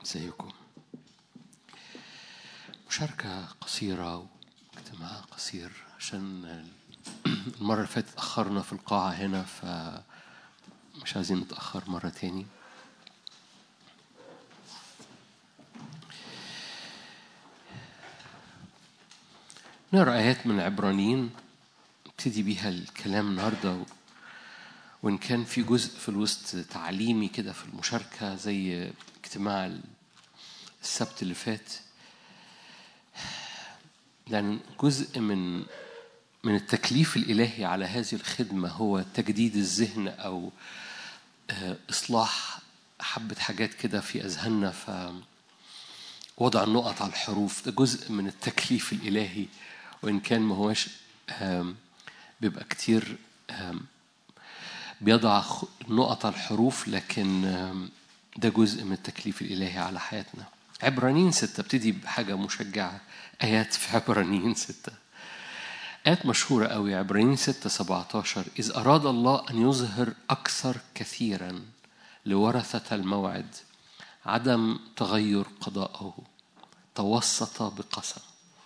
ازيكم مشاركة قصيرة واجتماع قصير عشان المرة اللي فاتت اتأخرنا في القاعة هنا ف مش عايزين نتأخر مرة تاني نقرا آيات من عبرانيين نبتدي بيها الكلام النهارده وإن كان في جزء في الوسط تعليمي كده في المشاركة زي اجتماع السبت اللي فات لأن جزء من من التكليف الإلهي على هذه الخدمة هو تجديد الذهن أو إصلاح حبة حاجات كده في أذهاننا ف وضع النقط على الحروف ده جزء من التكليف الإلهي وإن كان ما هوش بيبقى كتير بيضع نقط على الحروف لكن ده جزء من التكليف الإلهي على حياتنا عبرانيين ستة ابتدي بحاجة مشجعة آيات في عبرانيين ستة آيات مشهورة قوي عبرانيين ستة سبعة عشر إذ أراد الله أن يظهر أكثر كثيرا لورثة الموعد عدم تغير قضاءه توسط بقسم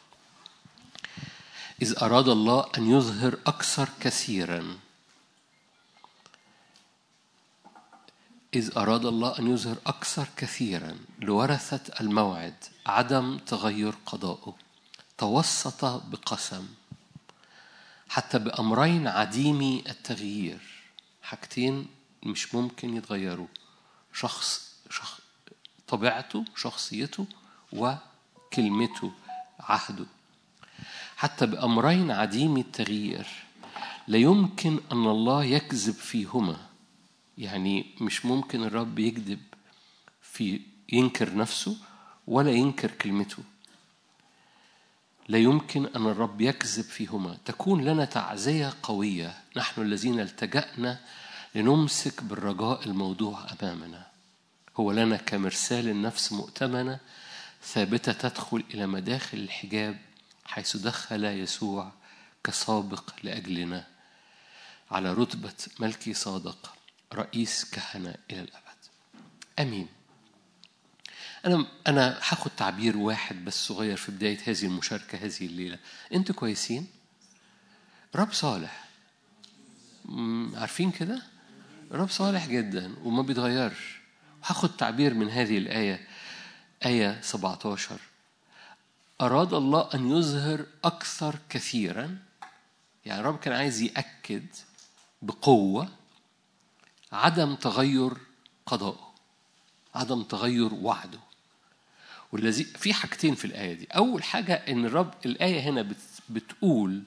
إذ أراد الله أن يظهر أكثر كثيرا إذ أراد الله أن يظهر أكثر كثيرا لورثة الموعد عدم تغير قضاءه توسط بقسم حتى بأمرين عديمي التغيير حاجتين مش ممكن يتغيروا شخص, شخص طبيعته شخصيته وكلمته عهده حتى بأمرين عديمي التغيير لا يمكن أن الله يكذب فيهما يعني مش ممكن الرب يكذب في ينكر نفسه ولا ينكر كلمته لا يمكن أن الرب يكذب فيهما تكون لنا تعزية قوية نحن الذين التجأنا لنمسك بالرجاء الموضوع أمامنا هو لنا كمرسال النفس مؤتمنة ثابتة تدخل إلى مداخل الحجاب حيث دخل يسوع كسابق لأجلنا على رتبة ملكي صادق رئيس كهنة إلى الأبد أمين أنا أنا هاخد تعبير واحد بس صغير في بداية هذه المشاركة هذه الليلة أنتوا كويسين؟ رب صالح عارفين كده؟ رب صالح جدا وما بيتغيرش هاخد تعبير من هذه الآية آية 17 أراد الله أن يظهر أكثر كثيرا يعني الرب كان عايز يأكد بقوة عدم تغير قضائه عدم تغير وعده والذي في حاجتين في الآية دي أول حاجة إن الرب الآية هنا بتقول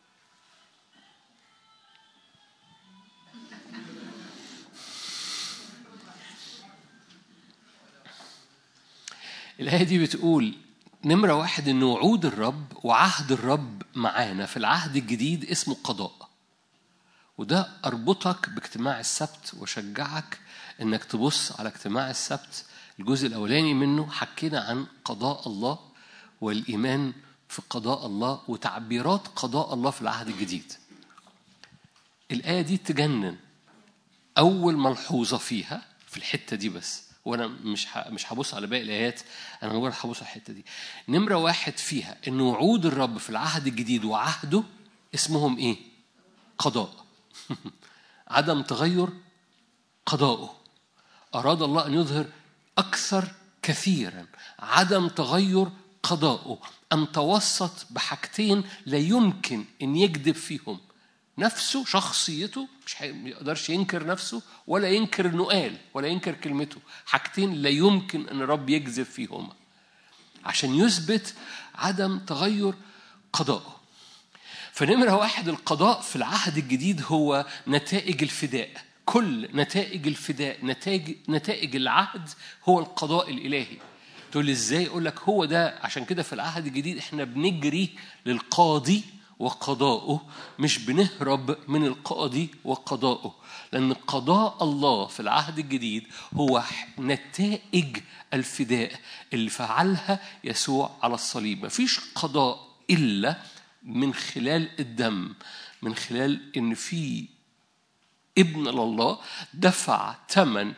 الآية دي بتقول نمرة واحد إن وعود الرب وعهد الرب معانا في العهد الجديد اسمه قضاء وده أربطك باجتماع السبت وشجعك إنك تبص على اجتماع السبت الجزء الأولاني منه حكينا عن قضاء الله والإيمان في قضاء الله وتعبيرات قضاء الله في العهد الجديد الآية دي تجنن أول ملحوظة فيها في الحتة دي بس وانا مش مش هبص على باقي الايات انا مجرد هبص على الحته دي نمره واحد فيها ان وعود الرب في العهد الجديد وعهده اسمهم ايه قضاء عدم تغير قضاؤه اراد الله ان يظهر اكثر كثيرا عدم تغير قضاؤه ان توسط بحاجتين لا يمكن ان يكذب فيهم نفسه شخصيته مش يقدرش ينكر نفسه ولا ينكر انه قال ولا ينكر كلمته حاجتين لا يمكن ان الرب يكذب فيهما عشان يثبت عدم تغير قضائه فنمرة واحد القضاء في العهد الجديد هو نتائج الفداء كل نتائج الفداء نتائج نتائج العهد هو القضاء الإلهي تقول لي ازاي اقول لك هو ده عشان كده في العهد الجديد احنا بنجري للقاضي وقضاؤه مش بنهرب من القاضي وقضاؤه لأن قضاء الله في العهد الجديد هو نتائج الفداء اللي فعلها يسوع على الصليب مفيش قضاء إلا من خلال الدم من خلال إن في ابن لله دفع ثمن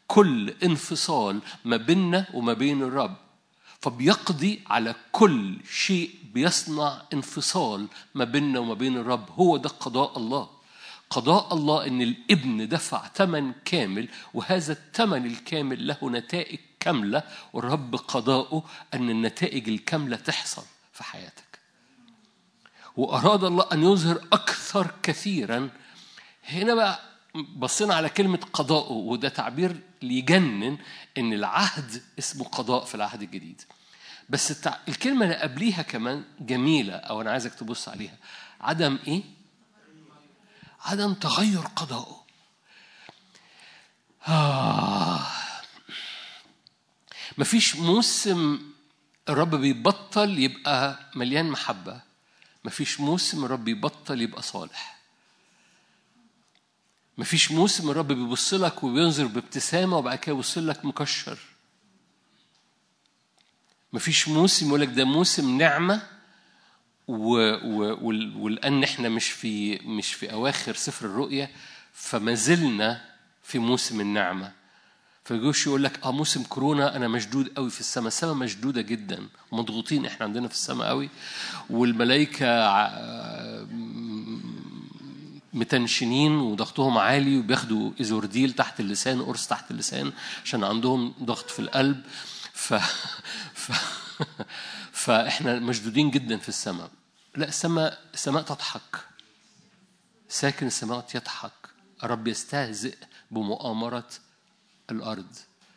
كل انفصال ما بيننا وما بين الرب فبيقضي على كل شيء بيصنع انفصال ما بيننا وما بين الرب هو ده قضاء الله قضاء الله ان الابن دفع ثمن كامل وهذا الثمن الكامل له نتائج كامله والرب قضاؤه ان النتائج الكامله تحصل في حياتك واراد الله ان يظهر اكثر كثيرا هنا بقى بصينا على كلمة قضاءه وده تعبير ليجنن إن العهد اسمه قضاء في العهد الجديد بس التع... الكلمة اللي قبليها كمان جميلة أو أنا عايزك تبص عليها عدم إيه؟ عدم تغير قضائه آه. مفيش موسم الرب بيبطل يبقى مليان محبة مفيش موسم الرب يبطل يبقى صالح مفيش موسم الرب بيبص لك وبينظر بابتسامة وبعد كده يبص لك مكشر مفيش موسم يقول لك ده موسم نعمة و... و... ولأن احنا مش في مش في أواخر سفر الرؤيا فما زلنا في موسم النعمة فيجوش يقول لك اه موسم كورونا انا مشدود قوي في السماء السماء مشدوده جدا مضغوطين احنا عندنا في السماء قوي والملائكه متنشنين وضغطهم عالي وبياخدوا ايزورديل تحت اللسان قرص تحت اللسان عشان عندهم ضغط في القلب ف... ف... فاحنا مشدودين جدا في السماء لا السماء السماء تضحك ساكن السماوات يضحك الرب يستهزئ بمؤامرة الأرض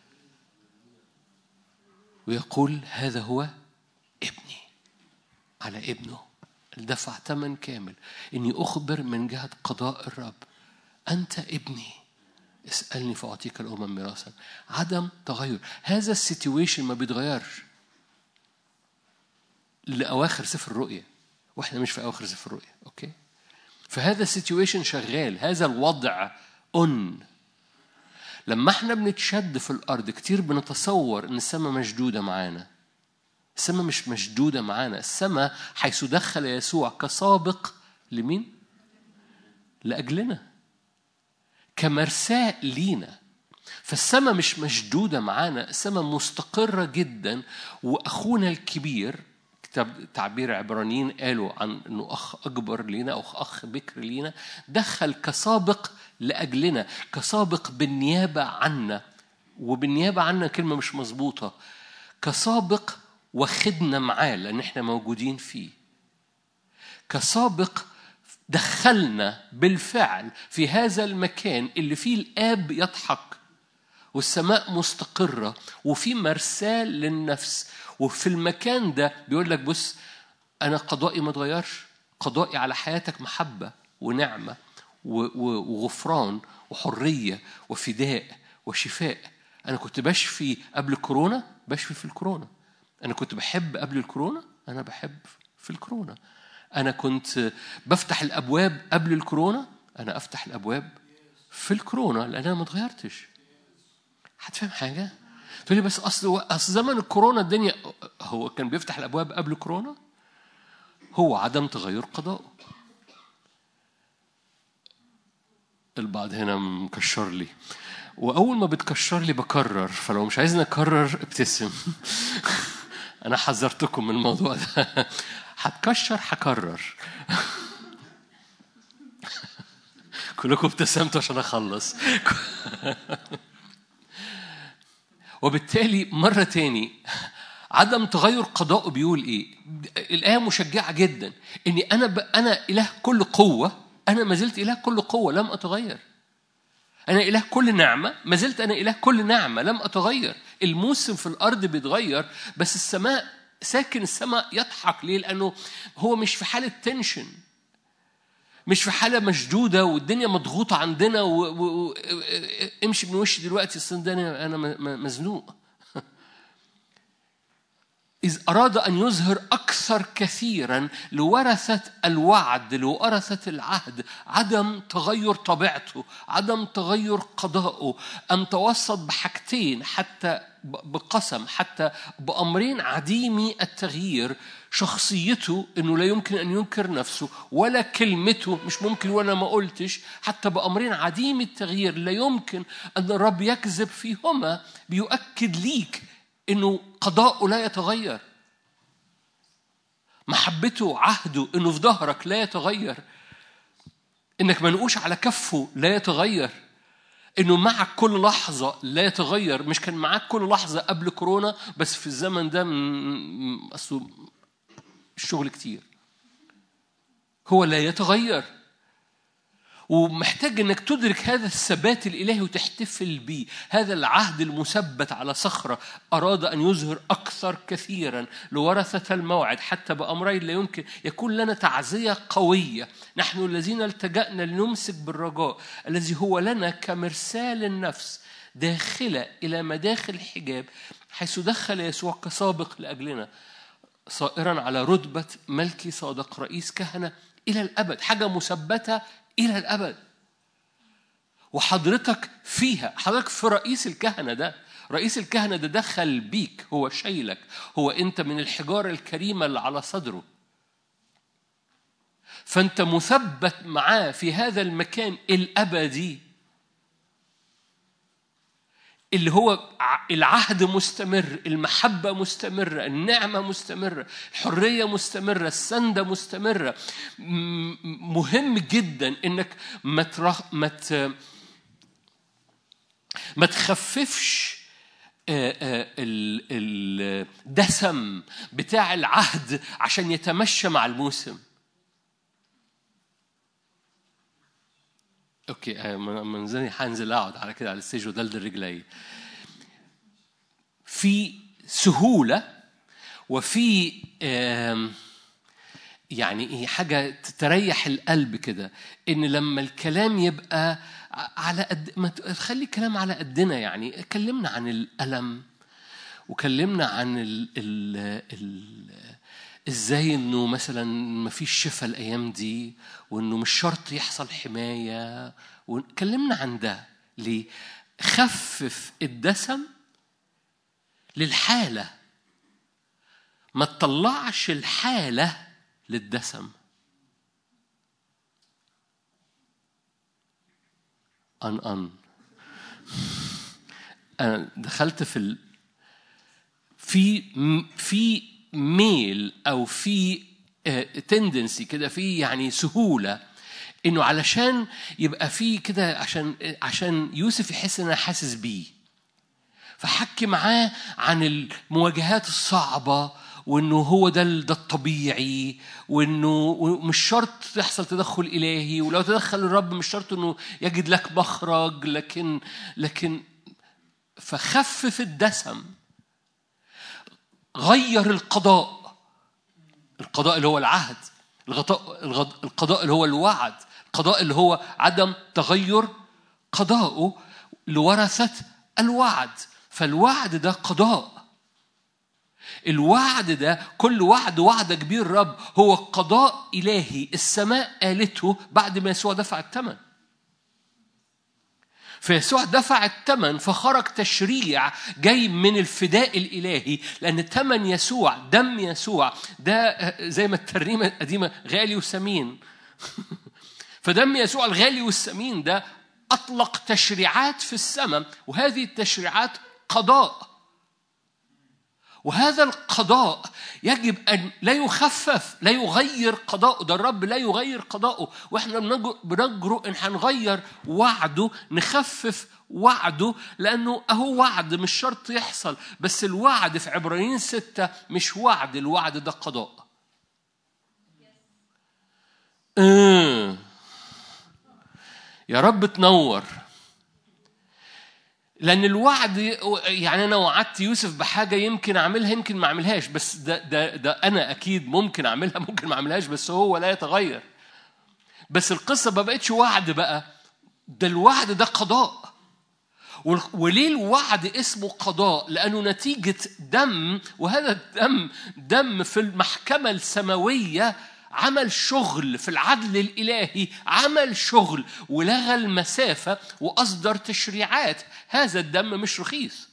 ويقول هذا هو ابني على ابنه دفع ثمن كامل إني أخبر من جهة قضاء الرب أنت ابني اسألني فأعطيك الأمم ميراثا عدم تغير هذا السيتويشن ما بيتغيرش لأواخر سفر الرؤيا واحنا مش في أواخر سفر الرؤيا أوكي فهذا السيتويشن شغال هذا الوضع أن لما احنا بنتشد في الأرض كتير بنتصور إن السماء مشدودة معانا السماء مش مشدودة معانا السماء حيث دخل يسوع كسابق لمين؟ لأجلنا كمرساة لينا فالسماء مش مشدودة معانا السماء مستقرة جدا وأخونا الكبير كتاب تعبير عبرانيين قالوا عن انه اخ اكبر لينا او اخ بكر لينا دخل كسابق لاجلنا كسابق بالنيابه عنا وبالنيابه عنا كلمه مش مظبوطه كسابق واخدنا معاه لان احنا موجودين فيه كسابق دخلنا بالفعل في هذا المكان اللي فيه الاب يضحك والسماء مستقره وفي مرسال للنفس وفي المكان ده بيقول لك بص انا قضائي ما اتغيرش قضائي على حياتك محبه ونعمه وغفران وحريه وفداء وشفاء انا كنت بشفي قبل الكورونا بشفي في الكورونا انا كنت بحب قبل الكورونا انا بحب في الكورونا انا كنت بفتح الابواب قبل الكورونا انا افتح الابواب في الكورونا لان انا ما اتغيرتش هتفهم حاجه تقول لي بس اصل اصل زمن الكورونا الدنيا هو كان بيفتح الابواب قبل كورونا هو عدم تغير قضاءه البعض هنا مكشر لي واول ما بتكشر لي بكرر فلو مش عايزني اكرر ابتسم انا حذرتكم من الموضوع ده هتكشر هكرر كلكم ابتسمتوا عشان اخلص وبالتالي مرة تاني عدم تغير قضاءه بيقول ايه؟ الآية مشجعة جدا إني أنا ب... أنا إله كل قوة أنا ما زلت إله كل قوة لم أتغير. أنا إله كل نعمة ما زلت أنا إله كل نعمة لم أتغير. الموسم في الأرض بيتغير بس السماء ساكن السماء يضحك ليه؟ لأنه هو مش في حالة تنشن مش في حاله مشدوده والدنيا مضغوطه عندنا وامشي و... من وشي دلوقتي اصل انا انا مزنوق إذ أراد أن يظهر أكثر كثيرا لورثة الوعد لورثة العهد عدم تغير طبيعته عدم تغير قضائه أن توسط بحاجتين حتى بقسم حتى بأمرين عديمي التغيير شخصيته انه لا يمكن ان ينكر نفسه ولا كلمته مش ممكن وانا ما قلتش حتى بامرين عديم التغيير لا يمكن ان الرب يكذب فيهما بيؤكد ليك انه قضاؤه لا يتغير محبته عهده انه في ظهرك لا يتغير انك منقوش على كفه لا يتغير انه معك كل لحظه لا يتغير مش كان معاك كل لحظه قبل كورونا بس في الزمن ده اصله الشغل كتير هو لا يتغير ومحتاج انك تدرك هذا الثبات الالهي وتحتفل به هذا العهد المثبت على صخره اراد ان يظهر اكثر كثيرا لورثه الموعد حتى بامرين لا يمكن يكون لنا تعزيه قويه نحن الذين التجانا لنمسك بالرجاء الذي هو لنا كمرسال النفس داخله الى مداخل الحجاب حيث دخل يسوع كسابق لاجلنا صائرا على رتبه ملكي صادق رئيس كهنه الى الابد حاجه مثبته إلى الأبد وحضرتك فيها حضرتك في رئيس الكهنة ده رئيس الكهنة ده دخل بيك هو شايلك هو أنت من الحجارة الكريمة اللي على صدره فأنت مثبت معاه في هذا المكان الأبدي اللي هو العهد مستمر المحبة مستمرة النعمة مستمرة الحرية مستمرة السندة مستمرة مهم جدا انك ما ترخ... ما ت... ما تخففش الدسم بتاع العهد عشان يتمشى مع الموسم اوكي آه، منزلي هنزل اقعد على كده على الستيج ودلدل رجلي في سهوله وفي يعني ايه حاجه تريح القلب كده ان لما الكلام يبقى على قد ما تخلي الكلام على قدنا يعني اتكلمنا عن الالم وكلمنا عن ال ال ال ازاي انه مثلا ما فيش شفاء الايام دي وانه مش شرط يحصل حمايه وكلمنا عن ده ليه خفف الدسم للحاله ما تطلعش الحاله للدسم ان ان انا دخلت في ال... في في ميل او في تندنسي آه، كده في يعني سهوله انه علشان يبقى في كده عشان عشان يوسف يحس ان انا حاسس بيه فحكي معاه عن المواجهات الصعبه وانه هو ده ده الطبيعي وانه مش شرط تحصل تدخل الهي ولو تدخل الرب مش شرط انه يجد لك مخرج لكن لكن فخفف الدسم غير القضاء القضاء اللي هو العهد الغطاء القضاء اللي هو الوعد القضاء اللي هو عدم تغير قضاؤه لورثة الوعد فالوعد ده قضاء الوعد ده كل وعد وعدك بيه الرب هو قضاء إلهي السماء قالته بعد ما يسوع دفع الثمن فيسوع دفع الثمن فخرج تشريع جاي من الفداء الإلهي لأن ثمن يسوع دم يسوع ده زي ما الترنيمة القديمة غالي وثمين فدم يسوع الغالي والثمين ده أطلق تشريعات في السماء وهذه التشريعات قضاء وهذا القضاء يجب أن لا يخفف لا يغير قضاءه ده الرب لا يغير قضاءه وإحنا بنجرؤ إن هنغير وعده نخفف وعده لأنه أهو وعد مش شرط يحصل بس الوعد في عبرانيين ستة مش وعد الوعد ده قضاء آه. يا رب تنور لأن الوعد يعني أنا وعدت يوسف بحاجة يمكن أعملها يمكن ما أعملهاش بس ده, ده, ده أنا أكيد ممكن أعملها ممكن ما أعملهاش بس هو لا يتغير بس القصة ما بقتش وعد بقى ده الوعد ده قضاء وال- وليه الوعد اسمه قضاء لأنه نتيجة دم وهذا الدم دم في المحكمة السماوية عمل شغل في العدل الإلهي عمل شغل ولغى المسافة وأصدر تشريعات هذا الدم مش رخيص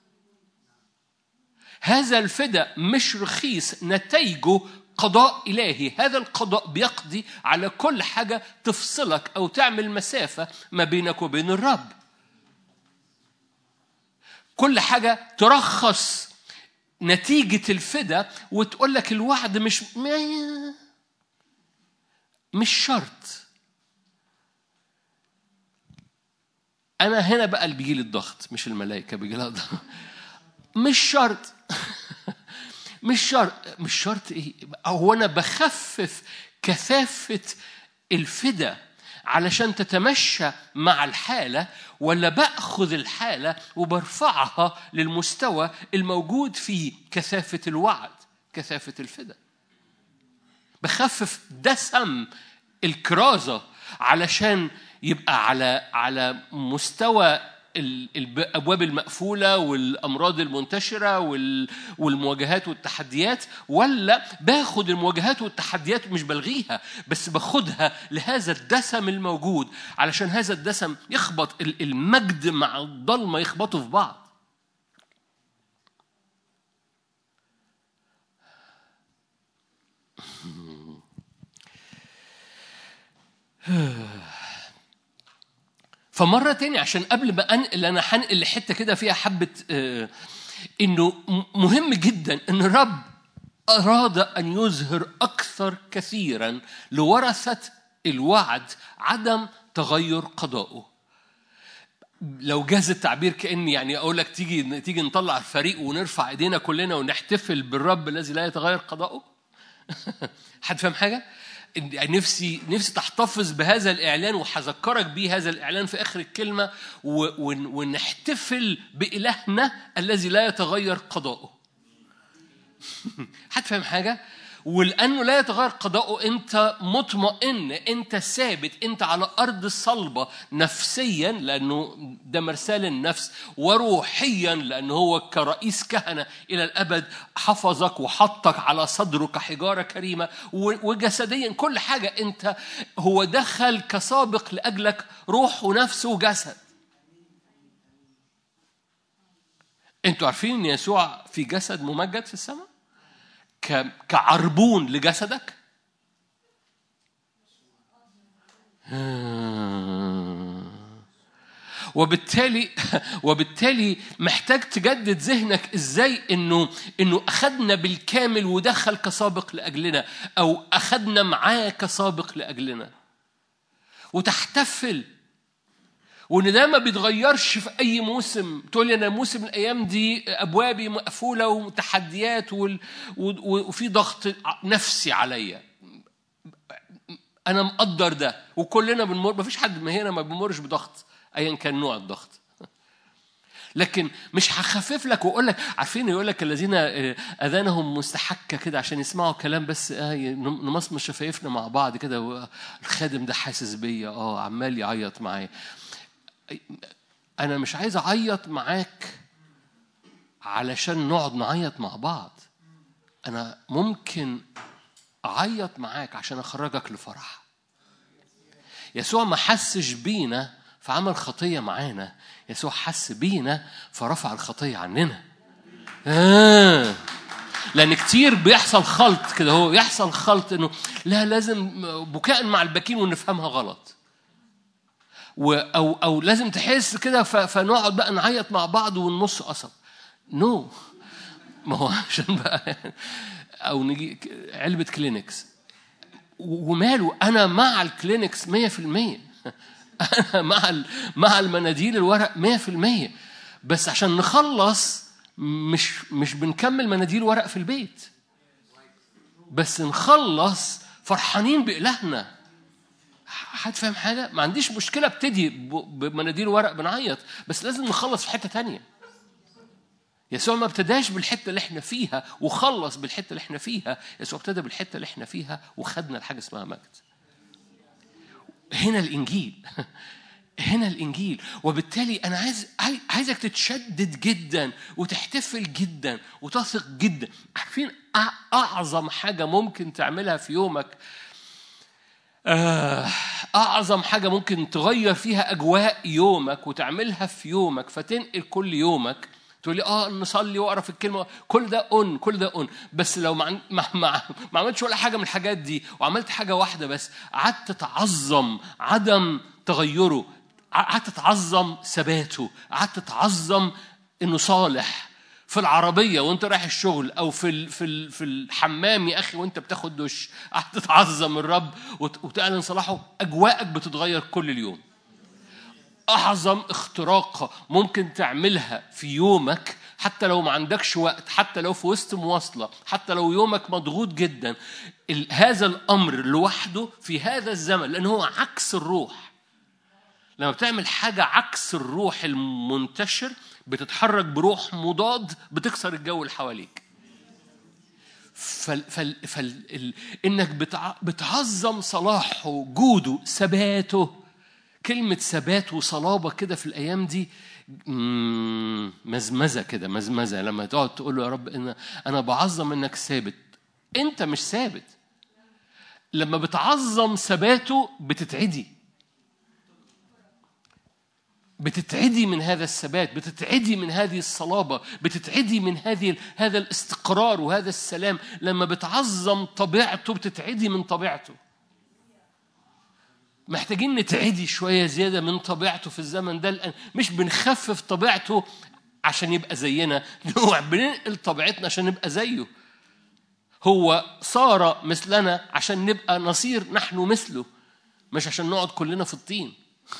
هذا الفدا مش رخيص نتائجه قضاء إلهي هذا القضاء بيقضي على كل حاجة تفصلك أو تعمل مسافة ما بينك وبين الرب كل حاجة ترخص نتيجة الفدا وتقول لك الوعد مش مش شرط أنا هنا بقى اللي بيجي لي الضغط مش الملائكة بيجي لها الضغط مش شرط مش شرط مش شرط ايه هو انا بخفف كثافه الفدا علشان تتمشى مع الحاله ولا باخذ الحاله وبرفعها للمستوى الموجود في كثافه الوعد كثافه الفدا بخفف دسم الكرازه علشان يبقى على على مستوى ال- الابواب المقفوله والامراض المنتشره وال- والمواجهات والتحديات ولا باخد المواجهات والتحديات مش بلغيها بس باخدها لهذا الدسم الموجود علشان هذا الدسم يخبط ال- المجد مع الضلمه يخبطوا في بعض فمرة تاني عشان قبل ما أنقل أنا هنقل لحتة كده فيها حبة آه، إنه م- مهم جدا إن الرب أراد أن يظهر أكثر كثيرا لورثة الوعد عدم تغير قضائه لو جاز التعبير كأني يعني أقول لك تيجي تيجي نطلع الفريق ونرفع إيدينا كلنا ونحتفل بالرب الذي لا يتغير قضاؤه حد فاهم حاجة؟ إن- نفسي نفسي تحتفظ بهذا الإعلان وهذكرك بيه هذا الإعلان في آخر الكلمة و- ون- ونحتفل بإلهنا الذي لا يتغير قضاؤه. حد فاهم حاجة؟ ولأنه لا يتغير قضاؤه أنت مطمئن أنت ثابت أنت على أرض الصلبة نفسيا لأنه ده مرسال النفس وروحيا لأنه هو كرئيس كهنة إلى الأبد حفظك وحطك على صدره كحجارة كريمة و- وجسديا كل حاجة أنت هو دخل كسابق لأجلك روح ونفس وجسد انتوا عارفين ان يسوع في جسد ممجد في السماء ك- كعربون لجسدك وبالتالي وبالتالي محتاج تجدد ذهنك ازاي انه انه اخذنا بالكامل ودخل كسابق لاجلنا او اخذنا معاه كسابق لاجلنا وتحتفل وان ده ما بيتغيرش في اي موسم تقول لي انا موسم الايام دي ابوابي مقفوله وتحديات وال... و- وفي ضغط نفسي عليا انا مقدر ده وكلنا بنمر ما فيش حد ما هنا ما بيمرش بضغط ايا كان نوع الضغط لكن مش هخفف لك واقول لك عارفين يقول لك الذين آه، اذانهم مستحكه كده عشان يسمعوا كلام بس آه نم- نمصمص شفايفنا مع بعض كده والخادم ده حاسس بيا اه عمال يعيط معايا انا مش عايز اعيط معاك علشان نقعد نعيط مع بعض انا ممكن اعيط معاك عشان اخرجك لفرح يسوع ما حسش بينا فعمل خطية معانا يسوع حس بينا فرفع الخطية عننا آه. لأن كتير بيحصل خلط كده هو يحصل خلط إنه لا لازم بكاء مع الباكين ونفهمها غلط و أو أو لازم تحس كده ف- فنقعد بقى نعيط مع بعض ونمص قصب نو no. ما هو عشان بقى أو نجي ك- علبة كلينكس وماله انا مع الكلينكس 100% انا مع ال- مع المناديل الورق 100% بس عشان نخلص مش مش بنكمل مناديل ورق في البيت بس نخلص فرحانين بإلهنا حد فاهم حاجة؟ ما عنديش مشكلة ابتدي ب- بمناديل ورق بنعيط بس لازم نخلص في حتة تانية يسوع ما ابتداش بالحته اللي احنا فيها وخلص بالحته اللي احنا فيها يسوع ابتدى بالحته اللي احنا فيها وخدنا لحاجه اسمها مجد هنا الانجيل هنا الانجيل وبالتالي انا عايز عاي- عايزك تتشدد جدا وتحتفل جدا وتثق جدا عارفين أع- اعظم حاجه ممكن تعملها في يومك آه، اعظم حاجه ممكن تغير فيها اجواء يومك وتعملها في يومك فتنقل كل يومك تقول لي اه نصلي واقرا في الكلمه كل ده اون كل ده اون بس لو ما عن- ما ما, ما عملتش ولا حاجه من الحاجات دي وعملت حاجه واحده بس قعدت تعظم عدم تغيره قعدت تعظم ثباته قعدت تعظم انه صالح في العربية وانت رايح الشغل او في ال- في ال- في الحمام يا اخي وانت بتاخد دش قعدت تعظم الرب وت- وتعلن صلاحه اجواءك بتتغير كل اليوم اعظم اختراق ممكن تعملها في يومك حتى لو ما عندكش وقت حتى لو في وسط مواصله حتى لو يومك مضغوط جدا ال- هذا الامر لوحده في هذا الزمن لان هو عكس الروح لما بتعمل حاجة عكس الروح المنتشر بتتحرك بروح مضاد بتكسر الجو اللي حواليك فال فال فال ال انك بتع بتعظم صلاحه جوده ثباته كلمة ثبات وصلابة كده في الأيام دي مم، مزمزة كده مزمزة لما تقعد تقول له يا رب إن أنا بعظم إنك ثابت أنت مش ثابت لما بتعظم ثباته بتتعدي بتتعدي من هذا الثبات بتتعدي من هذه الصلابة بتتعدي من هذه هذا الاستقرار وهذا السلام لما بتعظم طبيعته بتتعدي من طبيعته محتاجين نتعدي شوية زيادة من طبيعته في الزمن ده لأن مش بنخفف طبيعته عشان يبقى زينا نوع بننقل طبيعتنا عشان نبقى زيه هو صار مثلنا عشان نبقى نصير نحن مثله مش عشان نقعد كلنا في الطين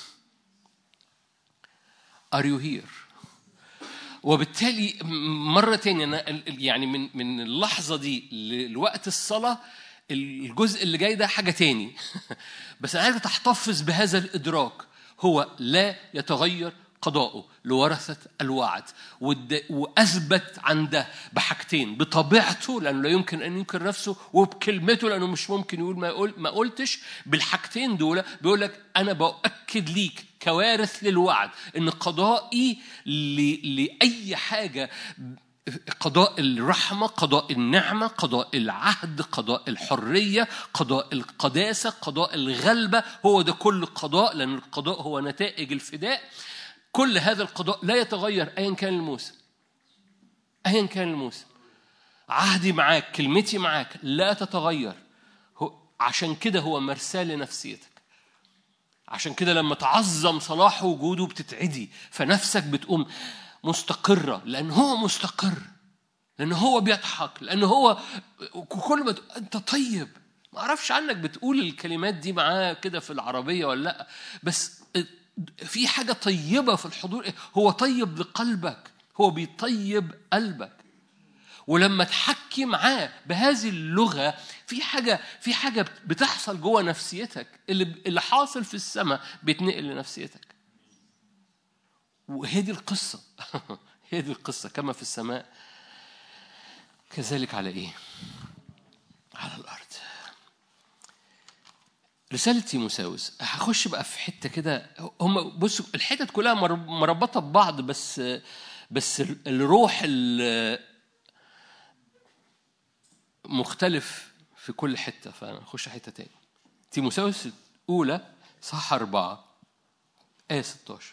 Are you here؟ وبالتالي مرة تانية أنا يعني من من اللحظة دي لوقت الصلاة الجزء اللي جاي ده حاجة تاني بس أنا عايزك تحتفظ بهذا الإدراك هو لا يتغير قضاؤه لورثة الوعد والد- وأثبت عن ده بحاجتين بطبيعته لأنه لا يمكن أن ينكر نفسه وبكلمته لأنه مش ممكن يقول ما يقول ما قلتش بالحاجتين دول بيقول لك أنا بأكد ليك كوارث للوعد إن قضائي ل- لأي حاجة قضاء الرحمة قضاء النعمة قضاء العهد قضاء الحرية قضاء القداسة قضاء الغلبة هو ده كل قضاء لأن القضاء هو نتائج الفداء كل هذا القضاء لا يتغير أيا كان الموسم أيا كان الموسم عهدي معاك كلمتي معاك لا تتغير هو عشان كده هو مرساه لنفسيتك عشان كده لما تعظم صلاح وجوده بتتعدي فنفسك بتقوم مستقرة لأن هو مستقر لأن هو بيضحك لأن هو كل ما تقول أنت طيب ما أعرفش عنك بتقول الكلمات دي معاه كده في العربية ولا لأ بس في حاجة طيبة في الحضور هو طيب لقلبك هو بيطيب قلبك ولما تحكي معاه بهذه اللغه في حاجه في حاجه بتحصل جوه نفسيتك اللي اللي حاصل في السماء بيتنقل لنفسيتك وهي دي القصه هي دي القصه كما في السماء كذلك على ايه على الارض رسالة تيموساوس هخش بقى في حتة كده هم بصوا الحتت كلها مر- مربطة ببعض بس بس الروح ال- مختلف في كل حتة فنخش حتة تاني تيموساوس الأولى صح أربعة آية 16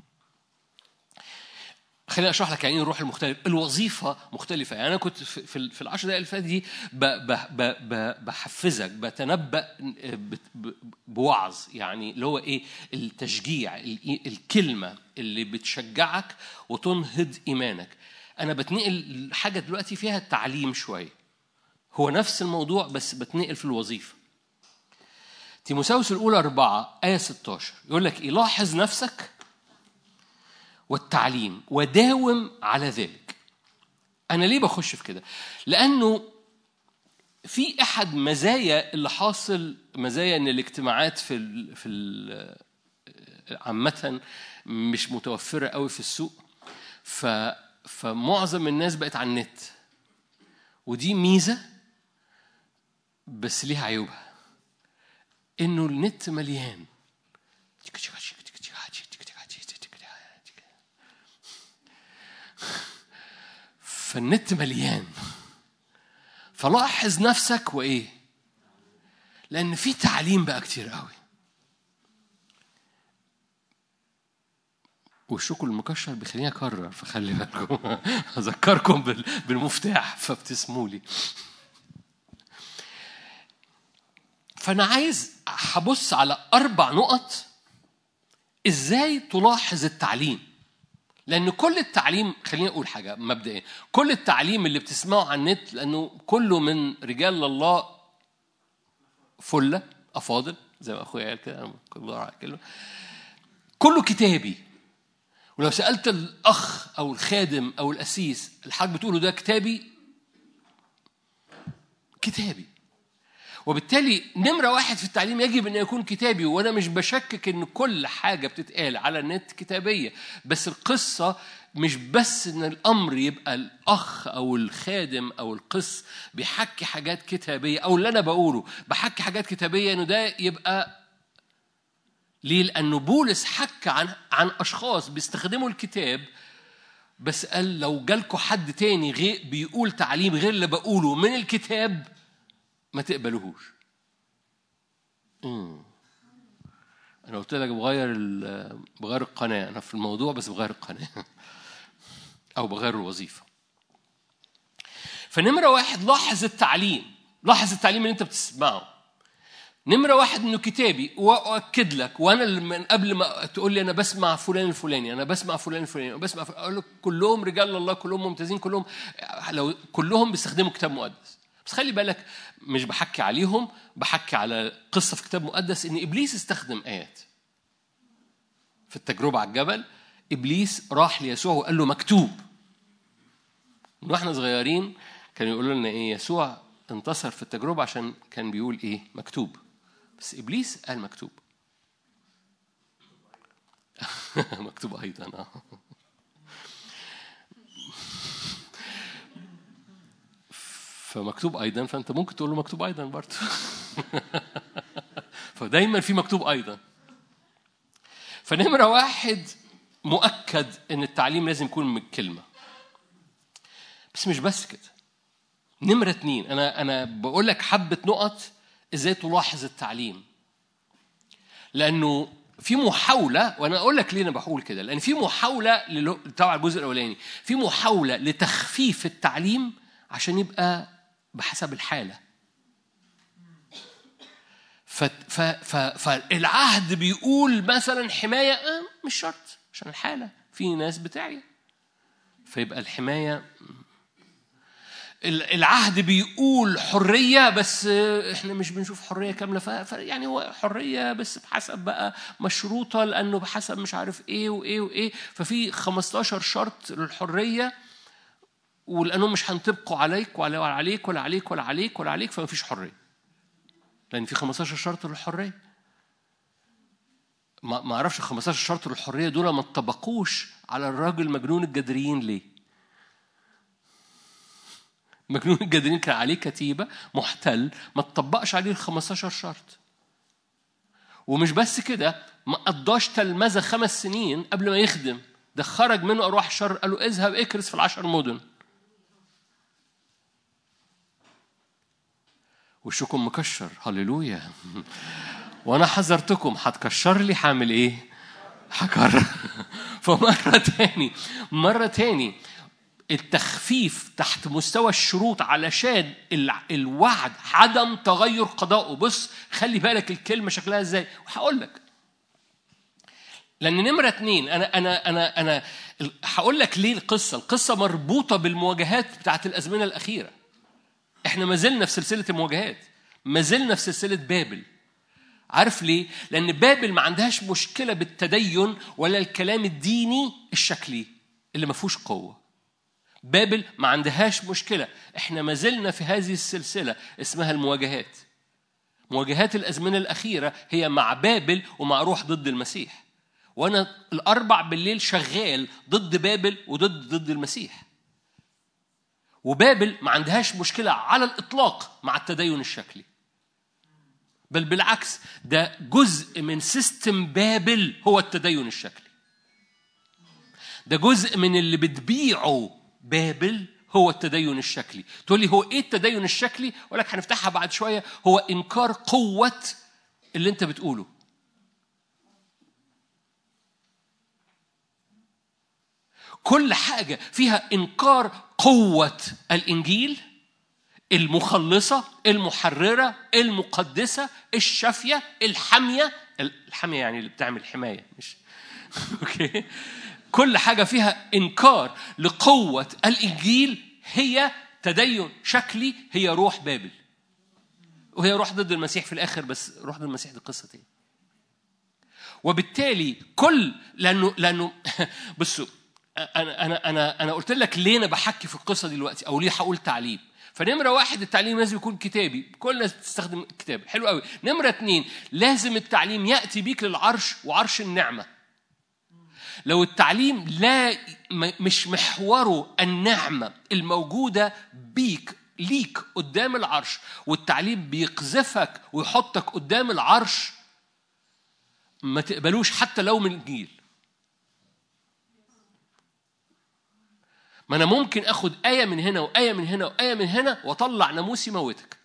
خليني اشرح لك يعني ايه الروح المختلف الوظيفه مختلفه يعني انا كنت في في في العشر دقائق اللي فاتت دي ب- ب- ب- ب- بحفزك بتنبأ ب- ب- بوعظ يعني اللي هو ايه التشجيع ال- الكلمه اللي بتشجعك وتنهض ايمانك انا بتنقل حاجه دلوقتي فيها تعليم شويه هو نفس الموضوع بس بتنقل في الوظيفه تيموساوس الاولى أربعة آية 16 يقول لك إيه لاحظ نفسك والتعليم وداوم على ذلك انا ليه بخش في كده لانه في احد مزايا اللي حاصل مزايا ان الاجتماعات في ال في ال عامه مش متوفره قوي في السوق ف فمعظم الناس بقت على النت ودي ميزه بس ليها عيوبها انه النت مليان فالنت مليان فلاحظ نفسك وايه لان في تعليم بقى كتير قوي والشوكو المكشر بيخليني اكرر فخلي بالكم اذكركم بال- بالمفتاح فابتسموا لي فانا عايز هبص على اربع نقط ازاي تلاحظ التعليم لان كل التعليم خليني اقول حاجه مبدئيا كل التعليم اللي بتسمعه على النت لانه كله من رجال الله فله افاضل زي ما اخويا قال كده انا كنت بدور على كلمه كله كتابي ولو سالت الاخ او الخادم او الاسيس الحاج بتقوله ده كتابي كتابي وبالتالي نمرة واحد في التعليم يجب أن يكون كتابي وأنا مش بشكك أن كل حاجة بتتقال على النت كتابية بس القصة مش بس أن الأمر يبقى الأخ أو الخادم أو القس بيحكي حاجات كتابية أو اللي أنا بقوله بحكي حاجات كتابية أنه ده يبقى ليه؟ لأنه بولس حكى عن عن أشخاص بيستخدموا الكتاب بس قال لو جالكوا حد تاني غير بيقول تعليم غير اللي بقوله من الكتاب ما تقبلوهوش مم. انا قلت لك بغير ال- بغير القناه انا في الموضوع بس بغير القناه او بغير الوظيفه فنمره واحد لاحظ التعليم لاحظ التعليم اللي انت بتسمعه نمرة واحد انه كتابي واؤكد لك وانا اللي من قبل ما تقول لي انا بسمع فلان الفلاني انا بسمع فلان الفلاني انا بسمع فلان اقول لك كلهم رجال الله كلهم ممتازين كلهم لو كلهم بيستخدموا كتاب مقدس بس خلي بالك مش بحكي عليهم بحكي على قصه في كتاب مقدس ان ابليس استخدم ايات في التجربه على الجبل ابليس راح ليسوع وقال له مكتوب من واحنا صغيرين كانوا يقولوا لنا ايه يسوع انتصر في التجربه عشان كان بيقول ايه مكتوب بس ابليس قال مكتوب مكتوب ايضا اه فمكتوب ايضا فانت ممكن تقول له مكتوب ايضا برضه فدايما في مكتوب ايضا فنمره واحد مؤكد ان التعليم لازم يكون من الكلمه بس مش بس كده نمره اتنين انا انا بقول لك حبه نقط ازاي تلاحظ التعليم لانه في محاوله وانا اقول لك ليه انا بقول كده لان في محاوله للو- تبع الجزء الاولاني في محاوله لتخفيف التعليم عشان يبقى بحسب الحاله ف... ف... ف... فالعهد بيقول مثلا حمايه آه مش شرط عشان الحاله في ناس بتعيا فيبقى الحمايه ال- العهد بيقول حرية بس احنا مش بنشوف حرية كاملة ف... ف... يعني هو حرية بس بحسب بقى مشروطة لأنه بحسب مش عارف ايه وايه وايه ففي 15 شرط للحرية ولأنهم مش هنطبقوا عليك ولا عليك ولا عليك ولا عليك ولا عليك فما فيش حرية لأن في 15 شرط للحرية ما ما اعرفش ال 15 شرط للحرية دول ما اتطبقوش على الراجل مجنون الجدريين ليه؟ مجنون الجدرين كان عليه كتيبة محتل ما تطبقش عليه ال 15 شرط ومش بس كده ما قضاش تلمذة خمس سنين قبل ما يخدم ده خرج منه أرواح الشر قال له اذهب اكرس في العشر مدن وشكم مكشر هللويا وانا حذرتكم هتكشر لي هعمل ايه هكرر فمرة تاني مرة تاني التخفيف تحت مستوى الشروط علشان الع- الوعد عدم تغير قضائه بص خلي بالك الكلمة شكلها ازاي وهقول لك لأن نمرة اتنين أنا أنا أنا أنا هقول لك ليه القصة، القصة مربوطة بالمواجهات بتاعت الأزمنة الأخيرة. إحنا ما زلنا في سلسلة المواجهات، ما زلنا في سلسلة بابل. عارف ليه؟ لأن بابل ما عندهاش مشكلة بالتدين ولا الكلام الديني الشكلي اللي ما فيهوش قوة. بابل ما عندهاش مشكلة، إحنا ما زلنا في هذه السلسلة اسمها المواجهات. مواجهات الأزمنة الأخيرة هي مع بابل ومع روح ضد المسيح. وأنا الأربع بالليل شغال ضد بابل وضد ضد المسيح. وبابل ما عندهاش مشكلة على الإطلاق مع التدين الشكلي. بل بالعكس ده جزء من سيستم بابل هو التدين الشكلي. ده جزء من اللي بتبيعه بابل هو التدين الشكلي تقول لي هو ايه التدين الشكلي اقول لك هنفتحها بعد شويه هو انكار قوه اللي انت بتقوله كل حاجه فيها انكار قوه الانجيل المخلصه المحرره المقدسه الشافيه الحاميه الحاميه يعني اللي بتعمل حمايه مش اوكي كل حاجه فيها انكار لقوه الانجيل هي تدين شكلي هي روح بابل وهي روح ضد المسيح في الاخر بس روح ضد المسيح دي قصه تاني وبالتالي كل لانه لانه بصوا انا انا انا انا قلت لك ليه انا بحكي في القصه دي دلوقتي او ليه هقول تعليم فنمره واحد التعليم لازم يكون كتابي كل الناس بتستخدم الكتاب حلو قوي نمره اتنين لازم التعليم ياتي بيك للعرش وعرش النعمه لو التعليم لا مش محوره النعمة الموجودة بيك ليك قدام العرش والتعليم بيقذفك ويحطك قدام العرش ما تقبلوش حتى لو من الجيل ما انا ممكن اخد ايه من هنا وايه من هنا وايه من هنا واطلع ناموس يموتك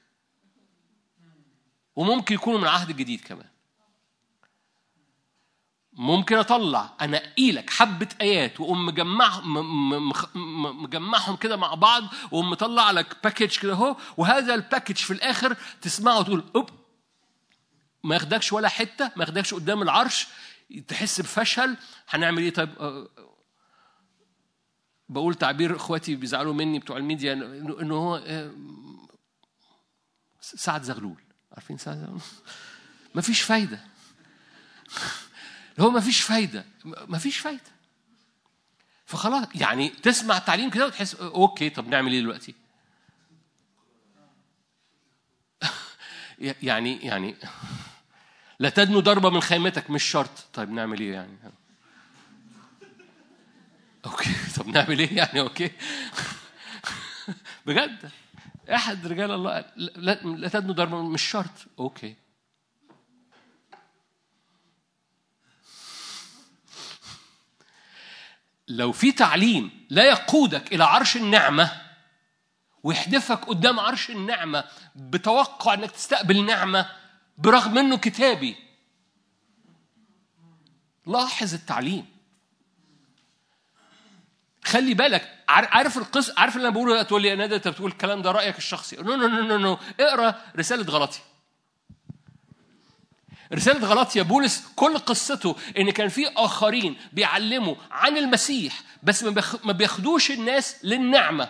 وممكن يكونوا من العهد الجديد كمان ممكن اطلع انقي لك حبه ايات واقوم مجمعهم مجمعهم كده مع بعض واقوم مطلع لك باكج كده اهو وهذا الباكج في الاخر تسمعه وتقول اوب ما ياخدكش ولا حته ما ياخدكش قدام العرش تحس بفشل هنعمل ايه طيب آه، بقول تعبير اخواتي بيزعلوا مني بتوع الميديا انه هو آه، سعد زغلول عارفين سعد زغلول مفيش فايده هو ما فيش فايدة ما فيش فايدة فخلاص يعني تسمع تعليم كده وتحس اوكي طب نعمل ايه دلوقتي؟ يعني يعني لا تدنو ضربة من خيمتك مش شرط طيب نعمل ايه يعني؟ اوكي طب نعمل ايه يعني اوكي بجد احد رجال الله لا تدنو ضربة مش شرط اوكي لو في تعليم لا يقودك إلى عرش النعمة ويحدفك قدام عرش النعمة بتوقع أنك تستقبل نعمة برغم أنه كتابي لاحظ التعليم خلي بالك عارف القصة عارف اللي انا بقوله تقول لي يا نادر انت بتقول الكلام ده رايك الشخصي نو نو نو نو نو اقرا رساله غلطي رسالة غلطية بولس كل قصته إن كان في آخرين بيعلموا عن المسيح بس ما بياخدوش الناس للنعمة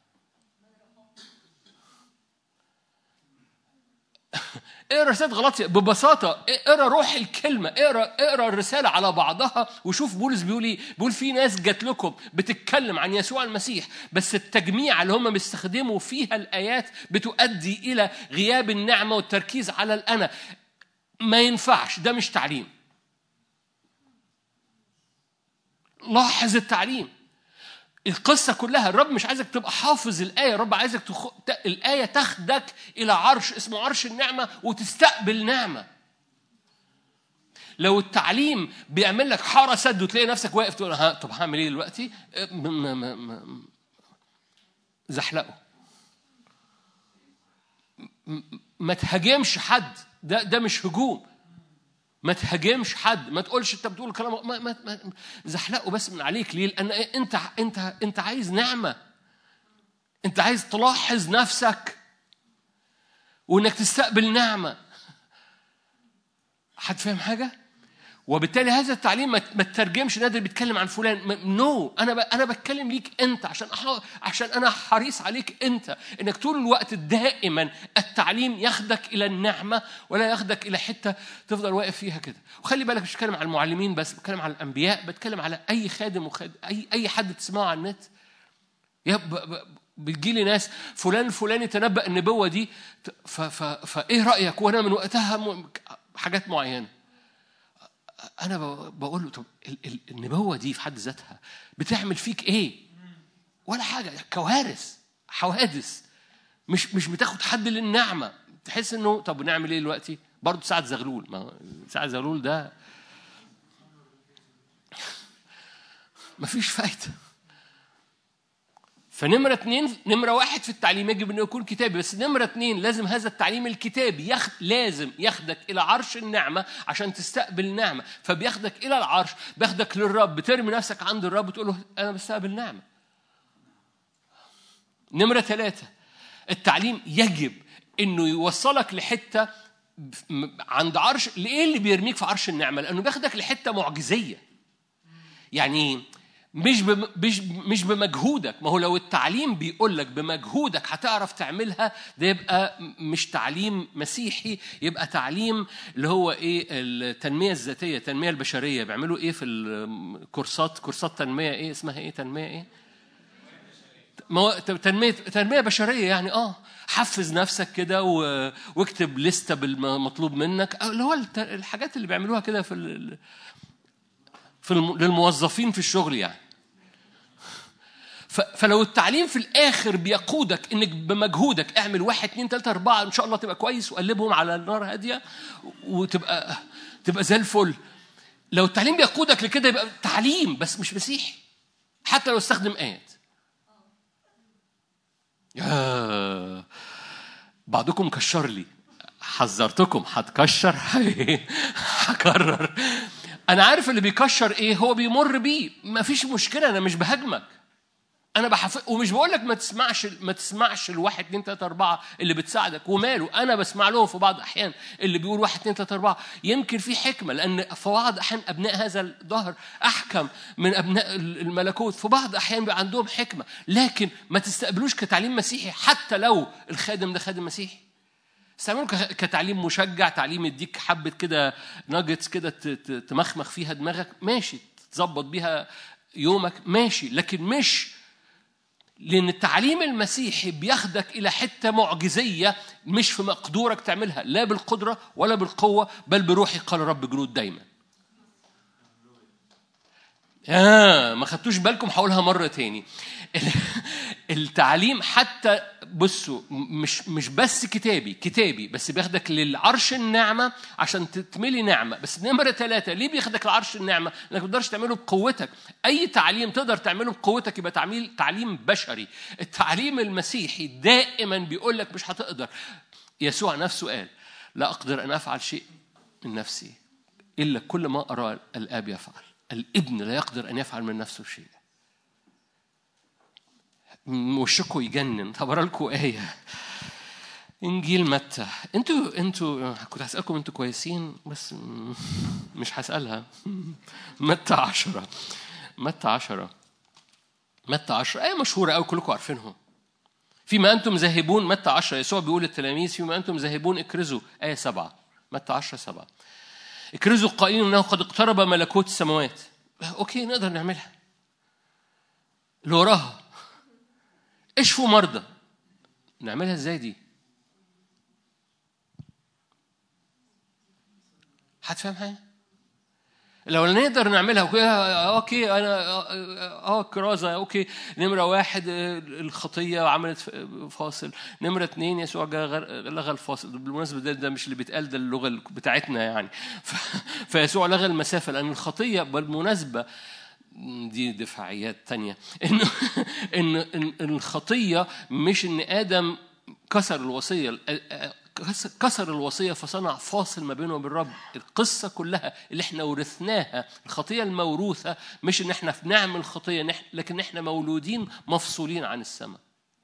اقرا رسالة غلطية ببساطة اقرا روح الكلمة اقرا اقرا الرسالة على بعضها وشوف بولس بيقول ايه بيقول في ناس جات لكم بتتكلم عن يسوع المسيح بس التجميع اللي هم بيستخدموا فيها الآيات بتؤدي إلى غياب النعمة والتركيز على الأنا ما ينفعش ده مش تعليم لاحظ التعليم القصة كلها الرب مش عايزك تبقى حافظ الآية الرب عايزك تخ... الآية تاخدك إلى عرش اسمه عرش النعمة وتستقبل نعمة لو التعليم بيعمل لك حارة سد وتلاقي نفسك واقف تقول ها طب هعمل ايه دلوقتي؟ زحلقه ما تهاجمش حد ده ده مش هجوم ما تهاجمش حد ما تقولش انت بتقول كلام ما ما, ما زحلقه بس من عليك ليه لان انت انت انت عايز نعمه انت عايز تلاحظ نفسك وانك تستقبل نعمه حد فاهم حاجه وبالتالي هذا التعليم ما تترجمش نادر بيتكلم عن فلان نو no. انا انا بتكلم ليك انت عشان عشان انا حريص عليك انت انك طول الوقت دائما التعليم ياخدك الى النعمه ولا ياخدك الى حته تفضل واقف فيها كده وخلي بالك مش بتكلم على المعلمين بس بتكلم على الانبياء بتكلم على اي خادم وخادم اي اي حد تسمعه على النت يا بتجي لي ناس فلان الفلاني تنبأ النبوة دي فإيه رأيك وأنا من وقتها حاجات معينة انا بقول له طب النبوه دي في حد ذاتها بتعمل فيك ايه ولا حاجه كوارث حوادث مش مش بتاخد حد للنعمه تحس انه طب نعمل ايه دلوقتي برضه سعد زغلول ما سعد زغلول ده مفيش فايده فنمرة اتنين نمرة واحد في التعليم يجب أنه يكون كتابي بس نمرة اتنين لازم هذا التعليم الكتابي يخ... لازم ياخدك إلى عرش النعمة عشان تستقبل نعمة فبياخدك إلى العرش بياخدك للرب بترمي نفسك عند الرب وتقول له أنا بستقبل نعمة نمرة ثلاثة التعليم يجب انه يوصلك لحته عند عرش ليه اللي بيرميك في عرش النعمه لانه بياخدك لحته معجزيه يعني مش مش مش بمجهودك ما هو لو التعليم بيقول لك بمجهودك هتعرف تعملها ده يبقى مش تعليم مسيحي يبقى تعليم اللي هو ايه التنميه الذاتيه التنميه البشريه بيعملوا ايه في الكورسات كورسات تنميه ايه اسمها ايه تنميه ايه تنميه تنميه بشريه يعني اه حفز نفسك كده واكتب لسته بالمطلوب منك اللي هو الحاجات اللي بيعملوها كده في ال... في الم... للموظفين في الشغل يعني ف... فلو التعليم في الاخر بيقودك انك بمجهودك اعمل واحد اتنين تلاته اربعه ان شاء الله تبقى كويس وقلبهم على النار هاديه وتبقى تبقى زي الفل لو التعليم بيقودك لكده يبقى تعليم بس مش مسيحي حتى لو استخدم ايات آه. بعضكم كشر لي حذرتكم هتكشر هكرر انا عارف اللي بيكشر ايه هو بيمر بيه مفيش مشكله انا مش بهاجمك انا بحف... ومش بقول لك ما تسمعش ما تسمعش الواحد اتنين تلاته اربعه اللي بتساعدك وماله انا بسمع لهم في بعض الاحيان اللي بيقول واحد اتنين تلاته اربعه يمكن في حكمه لان في بعض الاحيان ابناء هذا الظهر احكم من ابناء الملكوت في بعض الاحيان بيبقى عندهم حكمه لكن ما تستقبلوش كتعليم مسيحي حتى لو الخادم ده خادم مسيحي استعملوا كتعليم مشجع تعليم يديك حبه كده ناجتس كده تمخمخ فيها دماغك ماشي تظبط بيها يومك ماشي لكن مش لأن التعليم المسيحي بياخدك إلى حتة معجزية مش في مقدورك تعملها لا بالقدرة ولا بالقوة بل بروحي قال رب جنود دايما آه ما خدتوش بالكم هقولها مرة تاني التعليم حتى بصوا مش مش بس كتابي كتابي بس بياخدك للعرش النعمة عشان تتملي نعمة بس نمرة ثلاثة ليه بياخدك لعرش النعمة؟ لأنك ما تقدرش تعمله بقوتك أي تعليم تقدر تعمله بقوتك يبقى تعميل تعليم بشري التعليم المسيحي دائما بيقول لك مش هتقدر يسوع نفسه قال لا أقدر أن أفعل شيء من نفسي إلا كل ما أرى الآب يفعل الابن لا يقدر أن يفعل من نفسه شيء وشكوا يجنن طب لكم آية إنجيل متى أنتوا أنتوا كنت هسألكم أنتوا كويسين بس مش هسألها متى عشرة متى عشرة متى عشرة آية مشهورة أوي كلكم عارفينهم فيما أنتم ذاهبون متى عشرة يسوع بيقول للتلاميذ فيما أنتم ذاهبون اكرزوا آية سبعة متى عشرة سبعة اكرزوا قائلين أنه قد اقترب ملكوت السماوات أوكي نقدر نعملها اللي وراها اشفوا مرضى نعملها ازاي دي حد فاهم حاجه لو نقدر نعملها اوكي انا اه كرازه اوكي نمره واحد الخطيه عملت فاصل نمره اثنين يسوع لغى الفاصل بالمناسبه ده, ده مش اللي بيتقال ده اللغه بتاعتنا يعني فيسوع لغى المسافه لان الخطيه بالمناسبه دي دفاعيات تانية إنه إن إن الخطية مش إن آدم كسر الوصية كسر الوصية فصنع فاصل ما بينه وبين الرب القصة كلها اللي احنا ورثناها الخطية الموروثة مش إن احنا بنعمل خطية لكن احنا مولودين مفصولين عن السماء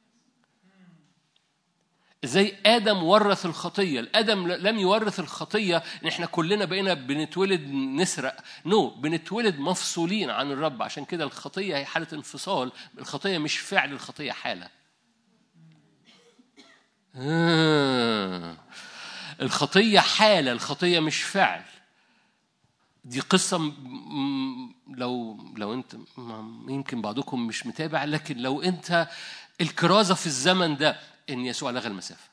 ازاي ادم ورث الخطيه ادم لم يورث الخطيه ان احنا كلنا بقينا بنتولد نسرق نو no. بنتولد مفصولين عن الرب عشان كده الخطيه هي حاله انفصال الخطيه مش فعل الخطيه حاله آه. الخطيه حاله الخطيه مش فعل دي قصة لو لو أنت يمكن بعضكم مش متابع لكن لو أنت الكرازة في الزمن ده ان يسوع لغى المسافه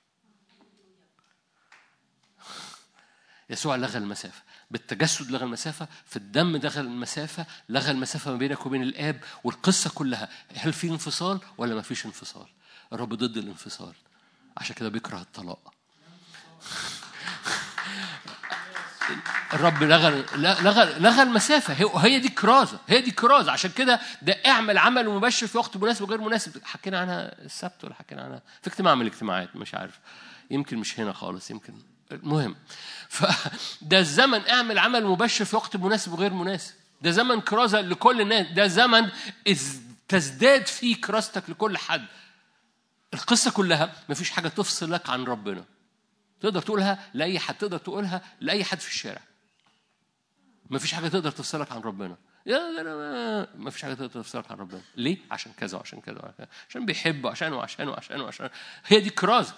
يسوع لغى المسافه بالتجسد لغى المسافة في الدم لغى المسافة لغى المسافة ما بينك وبين الآب والقصة كلها هل في انفصال ولا ما فيش انفصال الرب ضد الانفصال عشان كده بيكره الطلاق الرب لغى لغى لغى المسافه هي هي دي كرازه هي دي كرازه عشان كده ده اعمل عمل مبشر في وقت مناسب وغير مناسب حكينا عنها السبت ولا حكينا عنها في اجتماع من الاجتماعات مش عارف يمكن مش هنا خالص يمكن المهم فده الزمن اعمل عمل مبشر في وقت مناسب وغير مناسب ده زمن كرازه لكل الناس ده زمن تزداد فيه كراستك لكل حد القصه كلها مفيش حاجه تفصلك عن ربنا تقدر تقولها لاي حد تقدر تقولها لاي حد في الشارع مفيش حاجه تقدر تفصلك عن ربنا ما فيش حاجه تقدر تفصلك عن ربنا ليه عشان كذا وعشان كذا وعشان عشان بيحب وعشان وعشان وعشان وعشان هي دي كرازه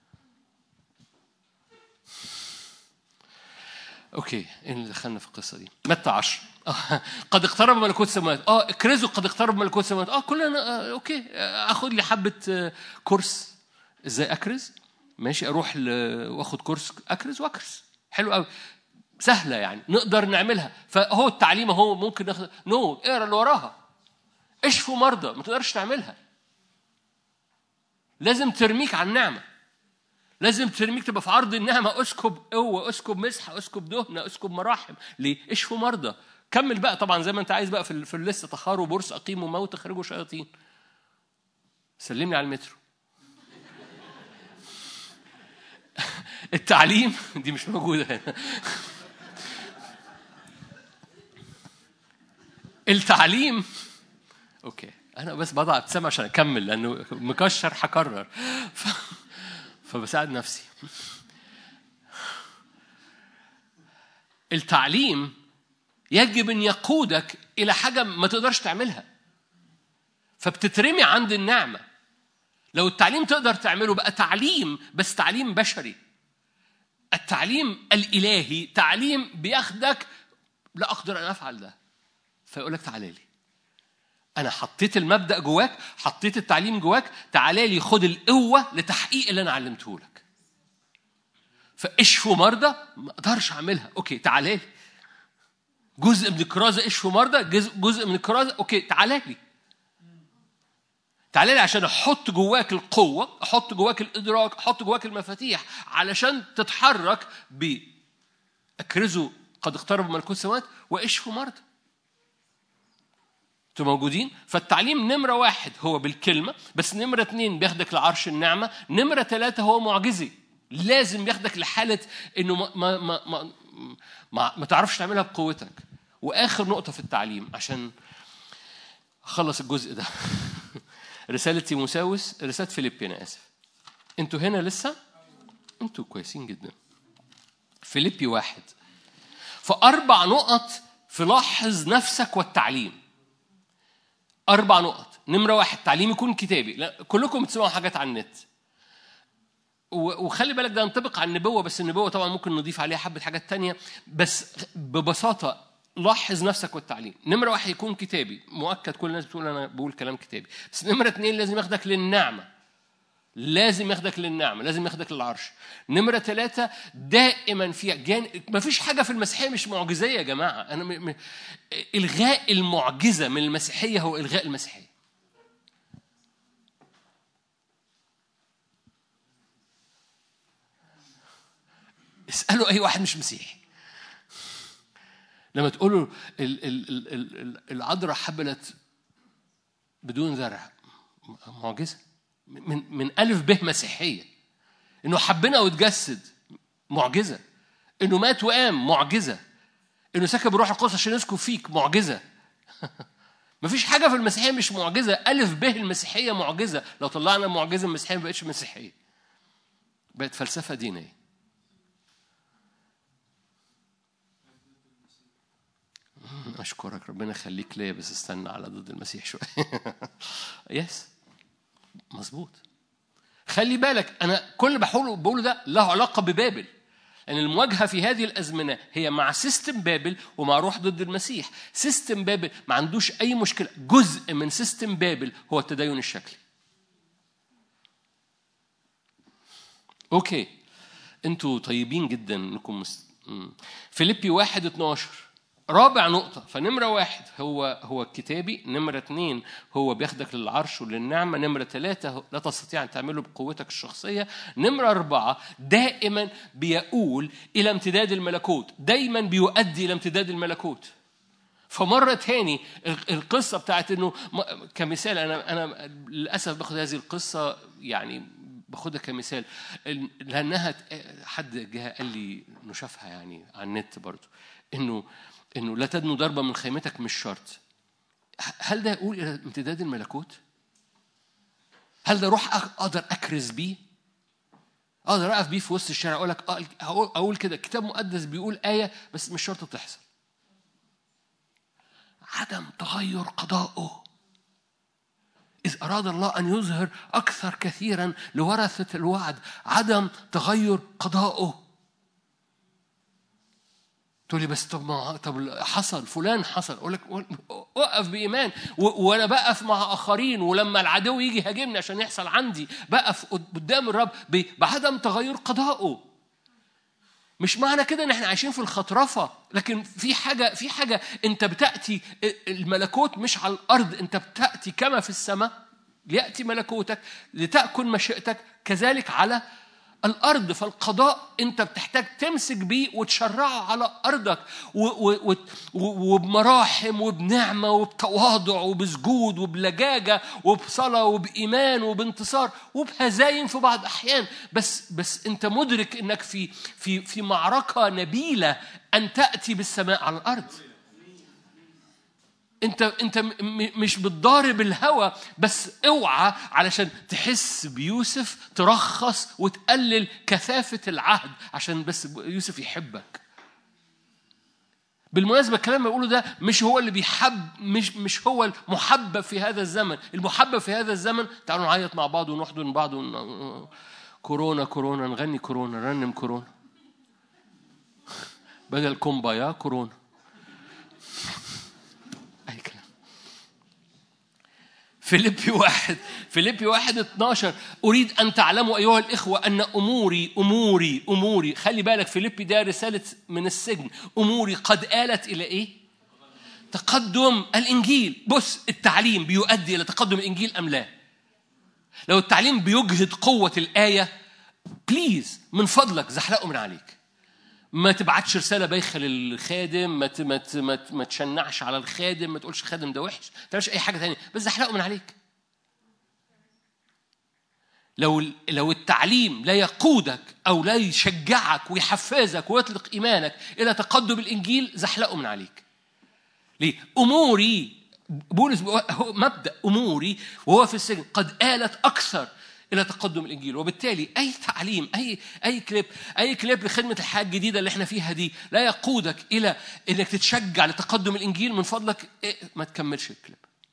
اوكي ايه اللي دخلنا في القصه دي متى 10 قد اقترب ملكوت السماوات اه اكرزوا قد اقترب ملكوت السماوات اه كلنا آه اوكي اخد لي حبه آه كورس ازاي اكرز ماشي اروح ل... واخد كورس اكرز واكرز حلو قوي سهله يعني نقدر نعملها فهو التعليم هو ممكن ناخد نو اقرا اللي وراها اشفوا مرضى ما تقدرش تعملها لازم ترميك على النعمه لازم ترميك تبقى في عرض النعمه اسكب قوه اسكب مسحه اسكب دهنه اسكب مراحم ليه اشفوا مرضى كمل بقى طبعا زي ما انت عايز بقى في في اللسه طهاروا بورس اقيموا موت اخرجوا شياطين سلمني على المترو التعليم دي مش موجوده هنا التعليم اوكي انا بس بضع ابتسامه عشان اكمل لانه مكشر هكرر ف... فبساعد نفسي التعليم يجب ان يقودك الى حاجه ما تقدرش تعملها فبتترمي عند النعمه لو التعليم تقدر تعمله بقى تعليم بس تعليم بشري التعليم الالهي تعليم بياخدك لا اقدر ان افعل ده فيقول لك تعالى لي انا حطيت المبدا جواك حطيت التعليم جواك تعالى لي خد القوه لتحقيق اللي انا علمته لك فاشفوا مرضى ما اقدرش اعملها اوكي تعالى لي جزء من الكرازه اشفوا مرضى جزء من الكرازه اوكي تعالى لي تعالى لي عشان احط جواك القوه احط جواك الادراك احط جواك المفاتيح علشان تتحرك ب اكرزوا قد اقترب ملكوت السماوات واشفوا مرضى انتوا موجودين فالتعليم نمرة واحد هو بالكلمة بس نمرة اتنين بياخدك لعرش النعمة نمرة ثلاثة هو معجزي لازم ياخدك لحالة انه ما ما ما ما, ما, ما تعرفش تعملها بقوتك واخر نقطة في التعليم عشان اخلص الجزء ده رسالة تيموساوس رسالة فيليبي أنا آسف أنتوا هنا لسه؟ أنتوا كويسين جدا فيليبي واحد فأربع نقط في لاحظ نفسك والتعليم أربع نقط نمرة واحد تعليم يكون كتابي لا كلكم بتسمعوا حاجات على النت وخلي بالك ده ينطبق على النبوة بس النبوة طبعا ممكن نضيف عليها حبة حاجات تانية بس ببساطة لاحظ نفسك والتعليم نمرة واحد يكون كتابي مؤكد كل الناس بتقول أنا بقول كلام كتابي بس نمرة اتنين لازم ياخدك للنعمة لازم ياخدك للنعمة لازم ياخدك للعرش نمرة ثلاثة دائما في جان ما فيش حاجة في المسيحية مش معجزية يا جماعة أنا م... م... إلغاء المعجزة من المسيحية هو إلغاء المسيحية اسألوا أي واحد مش مسيحي لما تقولوا العذراء حبلت بدون زرع معجزه من من الف به مسيحيه انه حبنا واتجسد معجزه انه مات وقام معجزه انه سكب روح القدس عشان يسكن فيك معجزه مفيش حاجه في المسيحيه مش معجزه الف به المسيحيه معجزه لو طلعنا معجزه المسيحيه ما بقتش مسيحيه بقت فلسفه دينيه أشكرك ربنا يخليك ليا بس استنى على ضد المسيح شوية يس مظبوط خلي بالك أنا كل اللي بقوله بقوله ده له علاقة ببابل لأن يعني المواجهة في هذه الأزمنة هي مع سيستم بابل ومع روح ضد المسيح سيستم بابل ما عندوش أي مشكلة جزء من سيستم بابل هو التدين الشكلي أوكي أنتوا طيبين جدا إنكم مس... فيليبي واحد 12 رابع نقطة فنمرة واحد هو هو الكتابي نمرة اتنين هو بياخدك للعرش وللنعمة نمرة ثلاثة لا تستطيع أن تعمله بقوتك الشخصية نمرة أربعة دائما بيقول إلى امتداد الملكوت دايما بيؤدي إلى امتداد الملكوت فمرة تاني القصة بتاعت إنه كمثال أنا أنا للأسف باخد هذه القصة يعني باخدها كمثال لأنها حد جه قال لي إنه شافها يعني على النت برضه إنه انه لا تدنو ضربه من خيمتك مش شرط هل ده يقول الى امتداد الملكوت هل ده روح اقدر اكرز بيه اقدر اقف بيه في وسط الشارع اقول لك اقول كده كتاب مقدس بيقول ايه بس مش شرط تحصل عدم تغير قضائه إذ أراد الله أن يظهر أكثر كثيرا لورثة الوعد عدم تغير قضائه تقول لي بس طب ما طب حصل فلان حصل اقول لك وقف بايمان وانا بقف مع اخرين ولما العدو يجي يهاجمني عشان يحصل عندي بقف قدام الرب بعدم تغير قضائه مش معنى كده ان احنا عايشين في الخطرفه لكن في حاجه في حاجه انت بتاتي الملكوت مش على الارض انت بتاتي كما في السماء لياتي ملكوتك لتاكل مشيئتك كذلك على الأرض فالقضاء أنت بتحتاج تمسك بيه وتشرعه على أرضك وبمراحم وبنعمة وبتواضع وبسجود وبلجاجة وبصلاة وبإيمان وبانتصار وبهزايم في بعض الأحيان بس بس أنت مدرك أنك في في في معركة نبيلة أن تأتي بالسماء على الأرض انت انت مش بتضارب الهوى بس اوعى علشان تحس بيوسف ترخص وتقلل كثافه العهد عشان بس يوسف يحبك بالمناسبة الكلام اللي بقوله ده مش هو اللي بيحب مش مش هو المحبب في هذا الزمن، المحبب في هذا الزمن تعالوا نعيط مع بعض ونحضن بعض ون... كورونا كورونا نغني كورونا نرنم كورونا بدل كومبايا كورونا فيليبي واحد فيليبي واحد 12 أريد أن تعلموا أيها الإخوة أن أموري أموري أموري خلي بالك فيليبي ده رسالة من السجن أموري قد آلت إلى إيه؟ تقدم الإنجيل بص التعليم بيؤدي إلى تقدم الإنجيل أم لا؟ لو التعليم بيجهد قوة الآية بليز من فضلك زحلقه من عليك ما تبعتش رساله بايخه للخادم ما ما ما, ما تشنعش على الخادم ما تقولش الخادم ده وحش ما تعملش اي حاجه ثانيه بس احرقه من عليك لو لو التعليم لا يقودك او لا يشجعك ويحفزك ويطلق ايمانك الى تقدم الانجيل زحلقه من عليك ليه اموري بولس مبدا اموري وهو في السجن قد آلت اكثر الى تقدم الانجيل وبالتالي اي تعليم اي اي كليب اي كليب لخدمه الحياه الجديده اللي احنا فيها دي لا يقودك الى انك تتشجع لتقدم الانجيل من فضلك إيه ما تكملش الكليب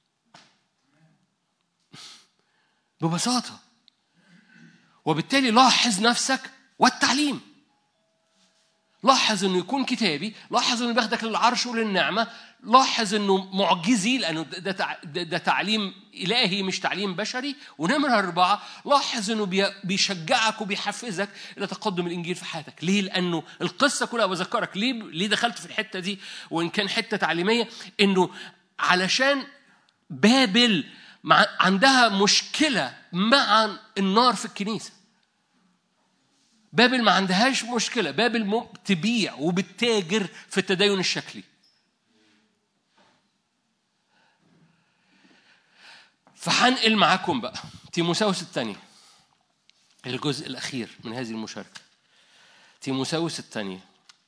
ببساطه وبالتالي لاحظ نفسك والتعليم لاحظ انه يكون كتابي لاحظ انه بياخدك للعرش وللنعمه لاحظ انه معجزي لانه ده, ده, ده تعليم الهي مش تعليم بشري ونمره اربعه لاحظ انه بيشجعك وبيحفزك الى تقدم الانجيل في حياتك ليه لانه القصه كلها بذكرك ليه ليه دخلت في الحته دي وان كان حته تعليميه انه علشان بابل عندها مشكله مع النار في الكنيسه بابل ما عندهاش مشكله بابل تبيع وبتتاجر في التدين الشكلي فهنقل معاكم بقى تيموساوس الثانية الجزء الأخير من هذه المشاركة تيموساوس الثانية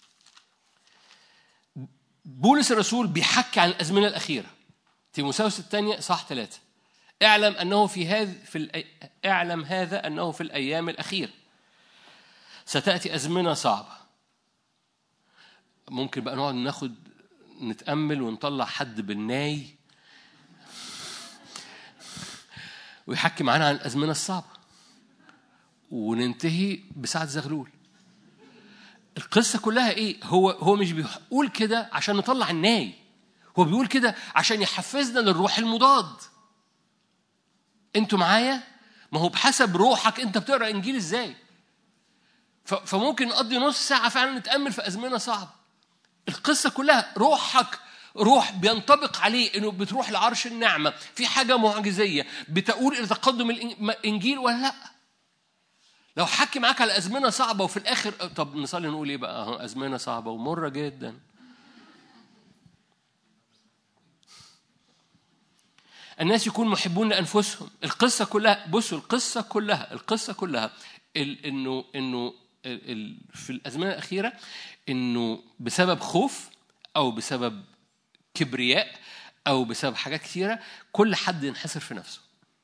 بولس الرسول بيحكي عن الأزمنة الأخيرة تيموساوس الثانية صح ثلاثة اعلم أنه في هذا في الأي... اعلم هذا أنه في الأيام الأخيرة ستأتي أزمنة صعبة ممكن بقى نقعد ناخد نتأمل ونطلع حد بالناي ويحكي معانا عن الأزمنة الصعبة وننتهي بسعد زغلول القصة كلها إيه؟ هو هو مش بيقول كده عشان نطلع الناي هو بيقول كده عشان يحفزنا للروح المضاد انتوا معايا؟ ما هو بحسب روحك انت بتقرا انجيل ازاي؟ فممكن نقضي نص ساعة فعلا نتأمل في أزمنة صعبة القصة كلها روحك روح بينطبق عليه انه بتروح لعرش النعمة في حاجة معجزية بتقول الى تقدم الانجيل ولا لا لو حكي معاك على ازمنة صعبة وفي الاخر طب نصلي نقول ايه بقى ازمنة صعبة ومرة جدا الناس يكون محبون لانفسهم القصه كلها بصوا القصه كلها القصه كلها انه انه في الازمنه الاخيره انه بسبب خوف او بسبب كبرياء او بسبب حاجات كثيره كل حد ينحصر في نفسه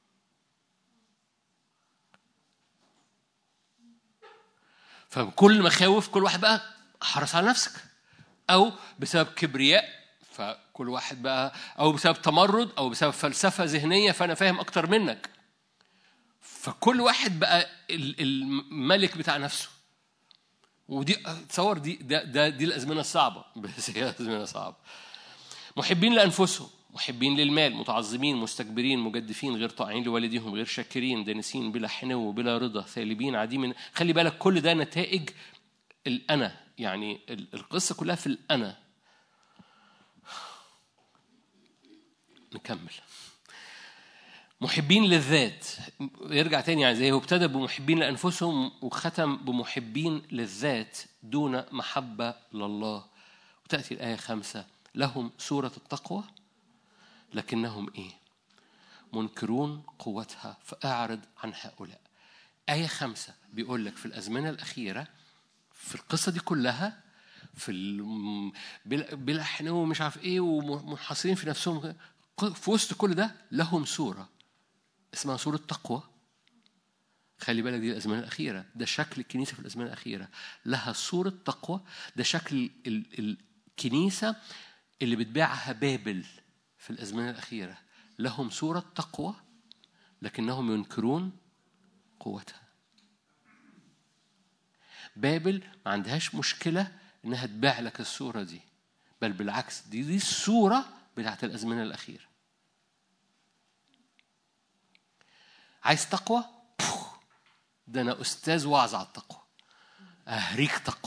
فكل مخاوف كل واحد بقى حرص على نفسك او بسبب كبرياء فكل واحد بقى او بسبب تمرد او بسبب فلسفه ذهنيه فانا فاهم اكتر منك فكل واحد بقى الملك بتاع نفسه ودي تصور دي ده, ده دي الازمنه الصعبه بس هي ازمنه صعبه محبين لانفسهم محبين للمال متعظمين مستكبرين مجدفين غير طائعين لوالديهم غير شاكرين دانسين بلا حنو بلا رضا ثالبين عديم خلي بالك كل ده نتائج الانا يعني القصه كلها في الانا نكمل محبين للذات يرجع تاني يعني زي هو ابتدى بمحبين لأنفسهم وختم بمحبين للذات دون محبة لله وتأتي الآية خمسة لهم سورة التقوى لكنهم إيه منكرون قوتها فأعرض عن هؤلاء آية خمسة بيقول لك في الأزمنة الأخيرة في القصة دي كلها في بلا حنو مش عارف ايه ومنحصرين في نفسهم في وسط كل ده لهم صورة اسمها صورة تقوى خلي بالك دي الأزمنة الأخيرة ده شكل الكنيسة في الأزمنة الأخيرة لها صورة تقوى ده شكل الكنيسة اللي بتبيعها بابل في الأزمنة الأخيرة لهم صورة تقوى لكنهم ينكرون قوتها بابل ما عندهاش مشكلة إنها تبيع لك الصورة دي بل بالعكس دي دي الصورة بتاعت الأزمنة الأخيرة عايز تقوى ده أنا أستاذ وعظ على التقوى أهريك تقوى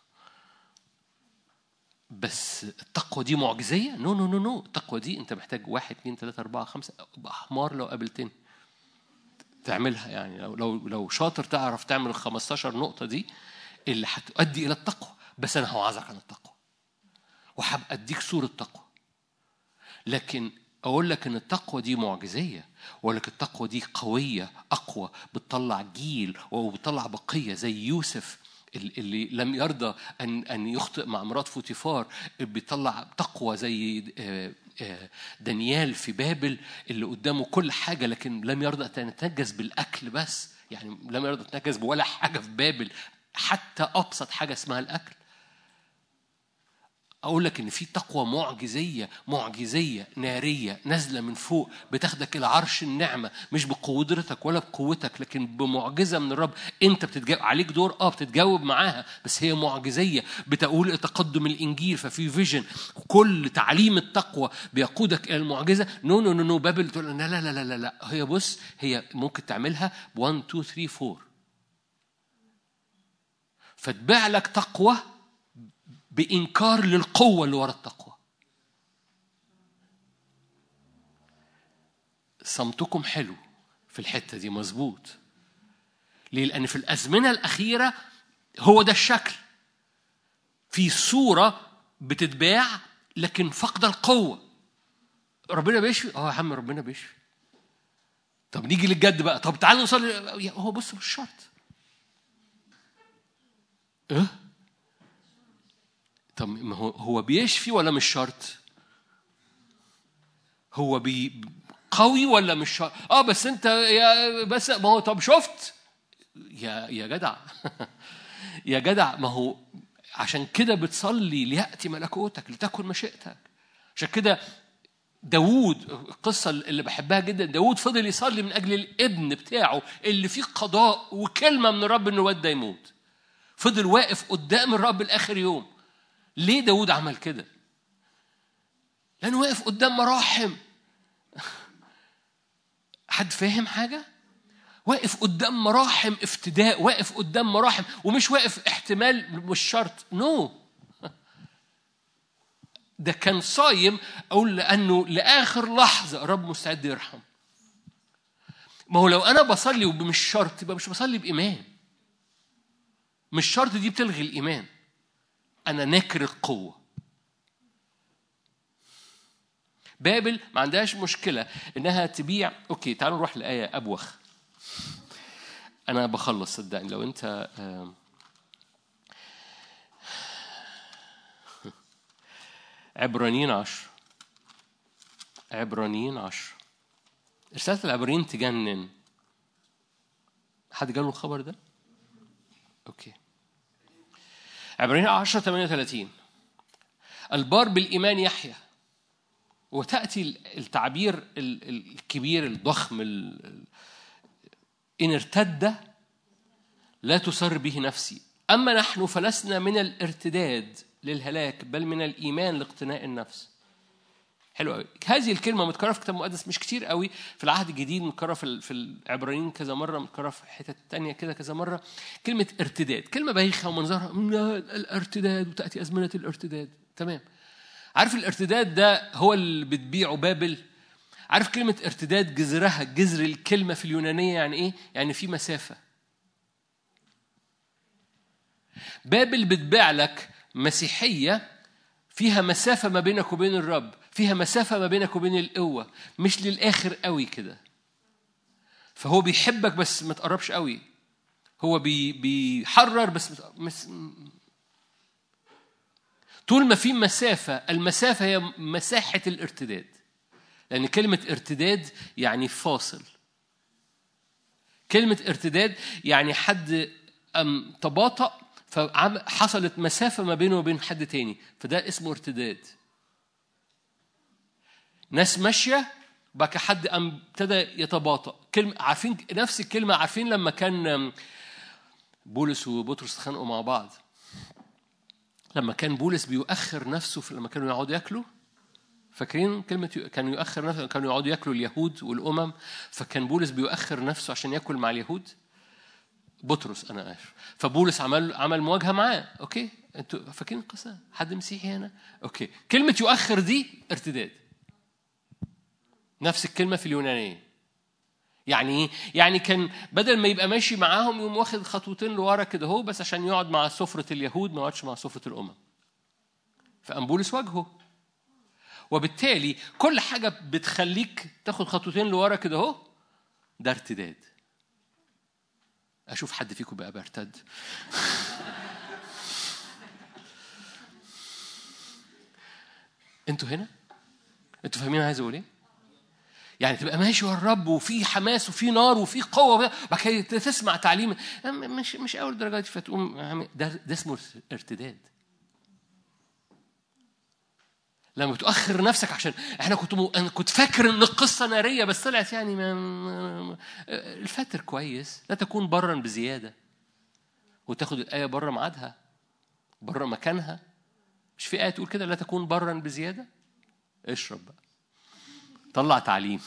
بس التقوى دي معجزية؟ نو نو نو نو التقوى دي أنت محتاج واحد اثنين ثلاثة أربعة خمسة حمار لو قابلتني تعملها يعني لو لو لو شاطر تعرف تعمل ال 15 نقطة دي اللي هتؤدي إلى التقوى بس أنا هوعظك عن التقوى وهبقى أديك صورة تقوى لكن أقول لك إن التقوى دي معجزية وأقول لك التقوى دي قوية أقوى بتطلع جيل وبتطلع بقية زي يوسف اللي لم يرضى أن أن يخطئ مع مرات فوتيفار بيطلع تقوى زي آه، آه، دانيال في بابل اللي قدامه كل حاجة لكن لم يرضى أن يتنجز بالأكل بس يعني لم يرضى يتنجز بولا حاجة في بابل حتى أبسط حاجة اسمها الأكل أقول لك إن في تقوى معجزية معجزية نارية نازلة من فوق بتاخدك إلى عرش النعمة مش بقدرتك ولا بقوتك لكن بمعجزة من الرب أنت بتتجاوب عليك دور أه بتتجاوب معاها بس هي معجزية بتقول تقدم الإنجيل ففي فيجن كل تعليم التقوى بيقودك إلى المعجزة نو نو نو نو بابل تقول لا لا لا لا لا هي بص هي ممكن تعملها 1 2 3 4 فتبيع لك تقوى بإنكار للقوة اللي ورا التقوى صمتكم حلو في الحتة دي مظبوط ليه؟ لأن في الأزمنة الأخيرة هو ده الشكل في صورة بتتباع لكن فقد القوة ربنا بيشفي اه يا عم ربنا بيشفي طب نيجي للجد بقى طب تعالوا نصلي هو بص مش شرط ايه طب ما هو هو بيشفي ولا مش شرط؟ هو بي قوي ولا مش شرط؟ اه بس انت يا بس ما هو طب شفت يا يا جدع يا جدع ما هو عشان كده بتصلي ليأتي ملكوتك لتكن مشيئتك عشان كده داوود القصة اللي بحبها جدا داوود فضل يصلي من أجل الابن بتاعه اللي فيه قضاء وكلمة من الرب إن الواد ده يموت فضل واقف قدام الرب لآخر يوم ليه داود عمل كده لأنه واقف قدام مراحم حد فاهم حاجة؟ واقف قدام مراحم افتداء واقف قدام مراحم ومش واقف احتمال مش شرط نو no. ده كان صايم أقول لأنه لآخر لحظة الرب مستعد يرحم ما هو لو أنا بصلي ومش شرط يبقى مش بصلي بإيمان مش شرط دي بتلغي الإيمان أنا نكر القوة بابل ما عندهاش مشكلة إنها تبيع أوكي تعالوا نروح لآية أبوخ أنا بخلص صدقني لو أنت عبرانيين عشر عبرانيين عشر رسالة العبرانيين تجنن حد جاله الخبر ده؟ أوكي عبرانيين 10 38 البار بالإيمان يحيى وتأتي التعبير الكبير الضخم إن ارتد لا تسر به نفسي أما نحن فلسنا من الارتداد للهلاك بل من الإيمان لاقتناء النفس حلو قوي هذه الكلمه متكرره في كتاب مقدس مش كتير قوي في العهد الجديد متكرره في في العبرانيين كذا مره متكرره في حتت تانية كده كذا مره كلمه ارتداد كلمه بايخه ومنظرها الارتداد وتاتي ازمنه الارتداد تمام عارف الارتداد ده هو اللي بتبيعه بابل عارف كلمة ارتداد جذرها جذر الكلمة في اليونانية يعني إيه؟ يعني في مسافة بابل بتبيع لك مسيحية فيها مسافة ما بينك وبين الرب فيها مسافة ما بينك وبين القوة مش للآخر قوي كده فهو بيحبك بس ما تقربش قوي هو بي بيحرر بس مس... طول ما في مسافة المسافة هي مساحة الارتداد لأن كلمة ارتداد يعني فاصل كلمة ارتداد يعني حد تباطأ فحصلت مسافة ما بينه وبين حد تاني فده اسمه ارتداد ناس ماشية بقى حد ابتدى يتباطأ كلمة عارفين نفس الكلمة عارفين لما كان بولس وبطرس اتخانقوا مع بعض لما كان بولس بيؤخر نفسه في لما كانوا يقعدوا ياكلوا فاكرين كلمة كانوا يؤخر نفسه كانوا يقعدوا ياكلوا اليهود والأمم فكان بولس بيؤخر نفسه عشان ياكل مع اليهود بطرس انا اسف فبولس عمل عمل مواجهه معاه اوكي انتوا فاكرين القصه حد مسيحي هنا اوكي كلمه يؤخر دي ارتداد نفس الكلمه في اليونانيه يعني ايه يعني كان بدل ما يبقى ماشي معاهم يقوم واخد خطوتين لورا كده هو بس عشان يقعد مع سفره اليهود ما يقعدش مع سفره الامم فقام بولس واجهه وبالتالي كل حاجه بتخليك تاخد خطوتين لورا كده اهو ده ارتداد اشوف حد فيكم بقى بيرتد انتوا هنا انتوا فاهمين عايز اقول ايه يعني تبقى ماشي ورا الرب وفي حماس وفي نار وفي قوه بعد كده تسمع تعليم مش مش اول درجات فتقوم ده ده اسمه ارتداد لما بتؤخر نفسك عشان احنا كنت م... انا كنت فاكر ان القصه ناريه بس طلعت يعني ما... الفتر كويس لا تكون برا بزياده وتاخد الايه بره ميعادها بره مكانها مش في ايه تقول كده لا تكون برا بزياده اشرب بقى طلع تعليم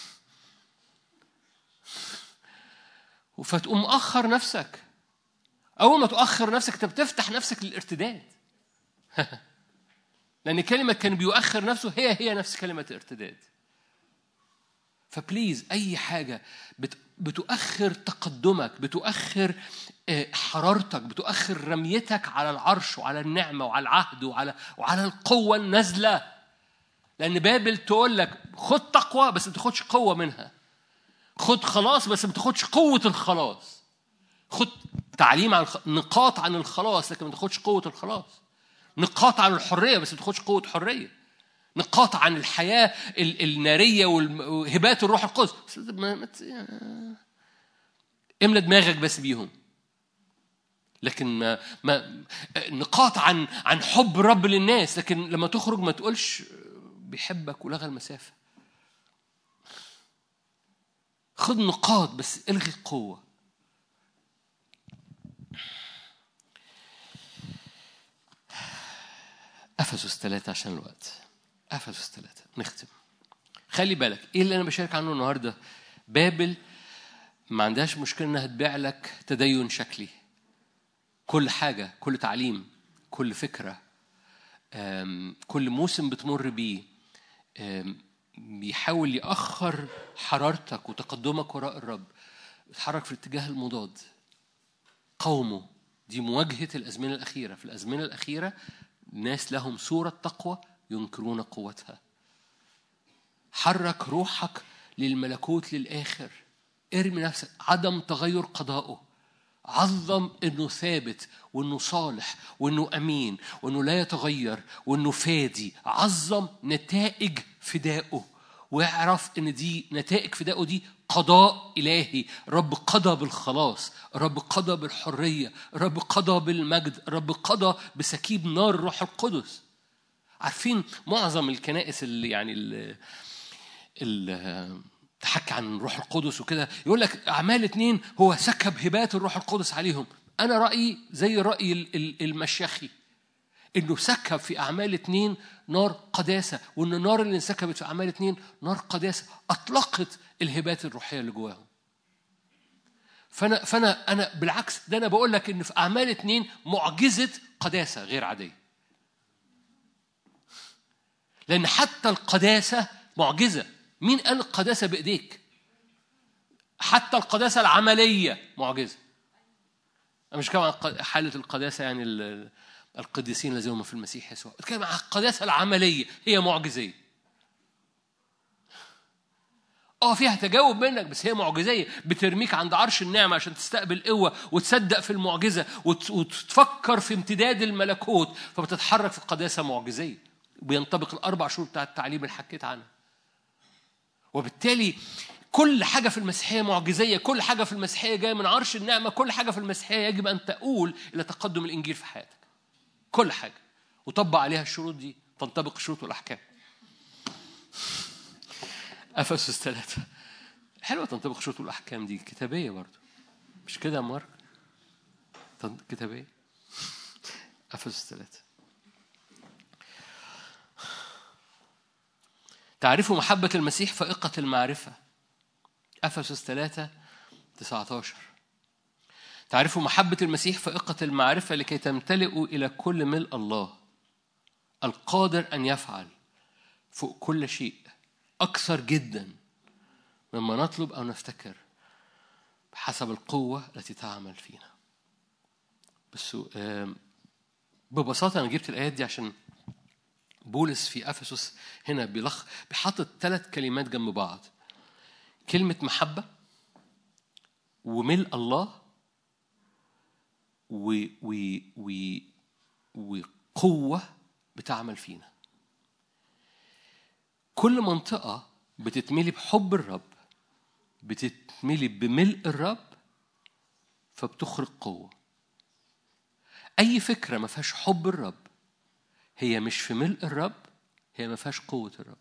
فتقوم مؤخر نفسك اول ما تؤخر نفسك انت بتفتح نفسك للارتداد لأن كلمة كان بيؤخر نفسه هي هي نفس كلمة ارتداد فبليز أي حاجة بتؤخر تقدمك بتؤخر آه، حرارتك بتؤخر رميتك على العرش وعلى النعمة وعلى العهد وعلى وعلى القوة النازلة لأن بابل تقول لك خد تقوى بس ما تاخدش قوة منها خد خلاص بس ما تاخدش قوة الخلاص خد تعليم عن نقاط عن الخلاص لكن ما تاخدش قوة الخلاص نقاط عن الحرية بس ما تاخدش قوة حرية نقاط عن الحياة النارية وهبات الروح القدس املى دماغك بس بيهم لكن ما ما نقاط عن عن حب الرب للناس لكن لما تخرج ما تقولش بيحبك ولغى المسافة خد نقاط بس الغي القوة أفسس ثلاثة عشان الوقت أفسس ثلاثة نختم خلي بالك إيه اللي أنا بشارك عنه النهاردة بابل ما عندهاش مشكلة إنها تبيع لك تدين شكلي كل حاجة كل تعليم كل فكرة آم، كل موسم بتمر بيه آم، بيحاول يأخر حرارتك وتقدمك وراء الرب اتحرك في الاتجاه المضاد قومه دي مواجهة الأزمنة الأخيرة في الأزمنة الأخيرة ناس لهم صورة تقوى ينكرون قوتها حرك روحك للملكوت للآخر ارمي نفسك عدم تغير قضائه عظم انه ثابت وانه صالح وانه امين وانه لا يتغير وانه فادي عظم نتائج فدائه واعرف ان دي نتائج فدائه دي قضاء الهي رب قضى بالخلاص رب قضى بالحريه رب قضى بالمجد رب قضى بسكيب نار الروح القدس عارفين معظم الكنائس اللي يعني اللي ال- تحكي عن الروح القدس وكده يقول لك اعمال اتنين هو سكب هبات الروح القدس عليهم انا رايي زي راي ال- ال- المشيخي انه سكب في اعمال اتنين نار قداسه وان النار اللي انسكبت في اعمال اتنين نار قداسه اطلقت الهبات الروحيه اللي جواهم فانا فانا انا بالعكس ده انا بقول لك ان في اعمال اتنين معجزه قداسه غير عاديه لان حتى القداسه معجزه مين قال القداسه بايديك حتى القداسه العمليه معجزه انا مش بتكلم عن الق- حاله القداسه يعني ال- القديسين الذين هم في المسيح يسوع بتكلم عن القداسه العمليه هي معجزيه اه فيها تجاوب منك بس هي معجزيه بترميك عند عرش النعمه عشان تستقبل قوه وتصدق في المعجزه وت- وتفكر في امتداد الملكوت فبتتحرك في قداسه معجزيه بينطبق الاربع شهور بتاع التعليم اللي حكيت عنها وبالتالي كل حاجة في المسيحية معجزية كل حاجة في المسيحية جاية من عرش النعمة كل حاجة في المسيحية يجب أن تقول إلى تقدم الإنجيل في حياتك كل حاجة وطبق عليها الشروط دي تنطبق الشروط والأحكام أفسس ثلاثة حلوة تنطبق الشروط والأحكام دي كتابية برضو مش كده يا مارك تن- كتابية أفسس ثلاثة تعرفوا محبة المسيح فائقة المعرفة أفسس 3 19 تعرفوا محبة المسيح فائقة المعرفة لكي تمتلئوا إلى كل ملء الله القادر أن يفعل فوق كل شيء أكثر جدا مما نطلب أو نفتكر بحسب القوة التي تعمل فينا بس آم، ببساطة أنا جبت الآيات دي عشان بولس في افسس هنا بيلخ بيحطط ثلاث كلمات جنب بعض كلمة محبة وملء الله و و و وقوة بتعمل فينا كل منطقة بتتملي بحب الرب بتتملي بملء الرب فبتخرج قوة أي فكرة ما فيهاش حب الرب هي مش في ملء الرب هي ما فيهاش قوة الرب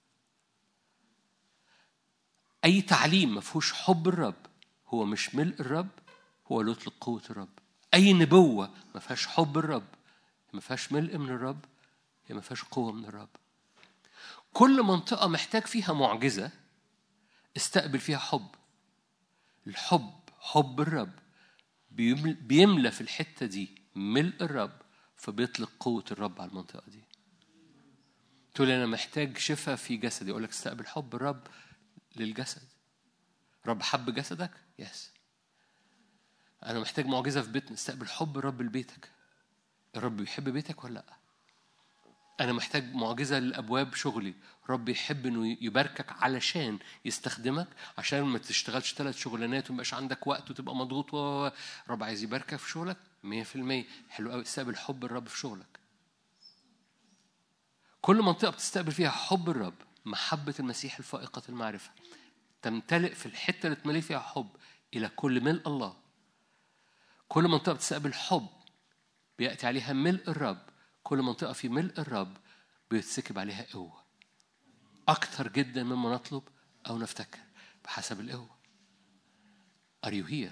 أي تعليم ما فيهوش حب الرب هو مش ملء الرب هو لا يطلق قوة الرب أي نبوة ما فيهاش حب الرب ما فيهاش ملء من الرب هي ما فيهاش قوة من الرب كل منطقة محتاج فيها معجزة استقبل فيها حب الحب حب الرب بيمل- بيملى في الحتة دي ملء الرب فبيطلق قوة الرب على المنطقة دي تقول أنا محتاج شفاء في جسدي أقول لك استقبل حب الرب للجسد رب حب جسدك يس أنا محتاج معجزة في بيتنا استقبل حب الرب لبيتك الرب بيحب بيتك ولا لأ أنا محتاج معجزة لأبواب شغلي رب يحب إنه يباركك علشان يستخدمك عشان ما تشتغلش ثلاث شغلانات ومبقاش عندك وقت وتبقى مضغوط و و- و. رب عايز يباركك في شغلك 100% حلو قوي استقبل حب الرب في شغلك كل منطقة بتستقبل فيها حب الرب محبة المسيح الفائقة المعرفة تمتلئ في الحتة اللي تملي فيها حب إلى كل ملء الله كل منطقة بتستقبل حب بيأتي عليها ملء الرب كل منطقة في ملء الرب بيتسكب عليها قوة أكثر جدا مما نطلب أو نفتكر بحسب القوة Are you here؟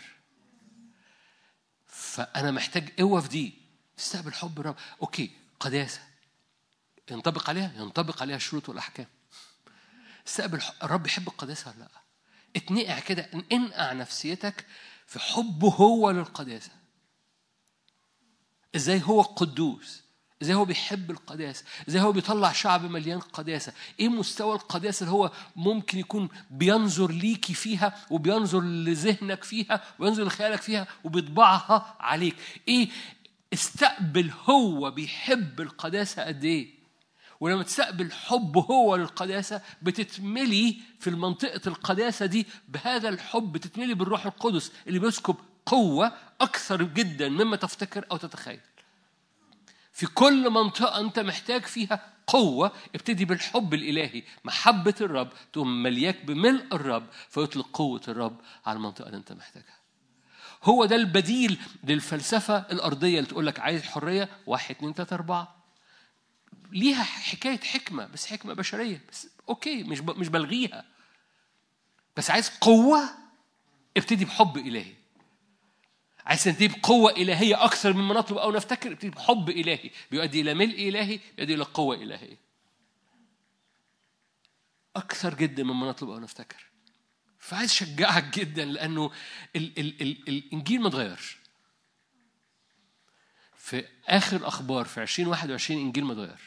فأنا محتاج قوة في دي استقبل حب الرب أوكي قداسة ينطبق عليها ينطبق عليها الشروط والأحكام استقبل ح- الرب يحب القداسة ولا لا اتنقع كده انقع نفسيتك في حبه هو للقداسة ازاي هو قدوس ازاي هو بيحب القداسه ازاي هو بيطلع شعب مليان قداسه ايه مستوى القداسه اللي هو ممكن يكون بينظر ليكي فيها وبينظر لذهنك فيها وبينظر لخيالك فيها وبيطبعها عليك ايه استقبل هو بيحب القداسه قد ايه ولما تستقبل حب هو للقداسة بتتملي في المنطقة القداسة دي بهذا الحب تتملي بالروح القدس اللي بيسكب قوة أكثر جدا مما تفتكر أو تتخيل في كل منطقة أنت محتاج فيها قوة ابتدي بالحب الإلهي محبة الرب تقوم ملياك بملء الرب فيطلق قوة الرب على المنطقة اللي أنت محتاجها هو ده البديل للفلسفة الأرضية اللي تقول لك عايز حرية واحد اتنين تلاتة أربعة ليها حكاية حكمة بس حكمة بشرية بس أوكي مش مش بلغيها بس عايز قوة ابتدي بحب إلهي عايز تنتهي بقوة إلهية أكثر مما نطلب أو نفتكر ابتدي بحب إلهي بيؤدي إلى ملء إلهي بيؤدي إلى قوة إلهية أكثر جدا مما نطلب أو نفتكر فعايز أشجعك جدا لأنه ال ال ال الإنجيل ما اتغيرش في آخر أخبار في 2021 إنجيل ما اتغير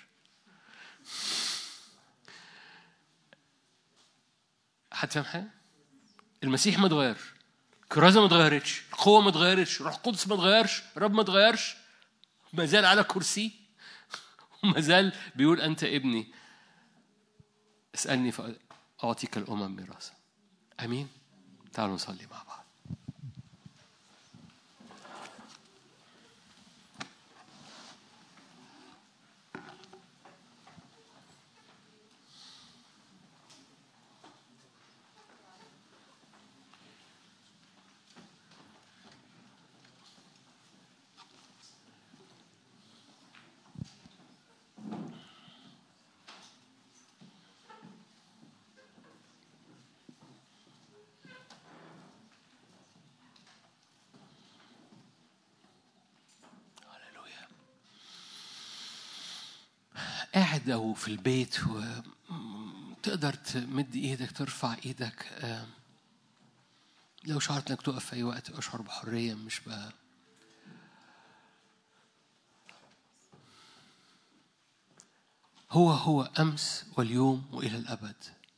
حد فاهم حاجة؟ المسيح ما اتغيرش الكرازة ما اتغيرتش القوة ما اتغيرتش الروح القدس ما اتغيرش الرب ما اتغيرش ما زال على كرسي وما زال بيقول أنت ابني اسألني فأعطيك الأمم ميراثا أمين تعالوا نصلي مع بعض قاعد أو في البيت وتقدر تمد إيدك ترفع إيدك لو شعرت إنك تقف في أي وقت أشعر بحرية مش بقى هو هو أمس واليوم وإلى الأبد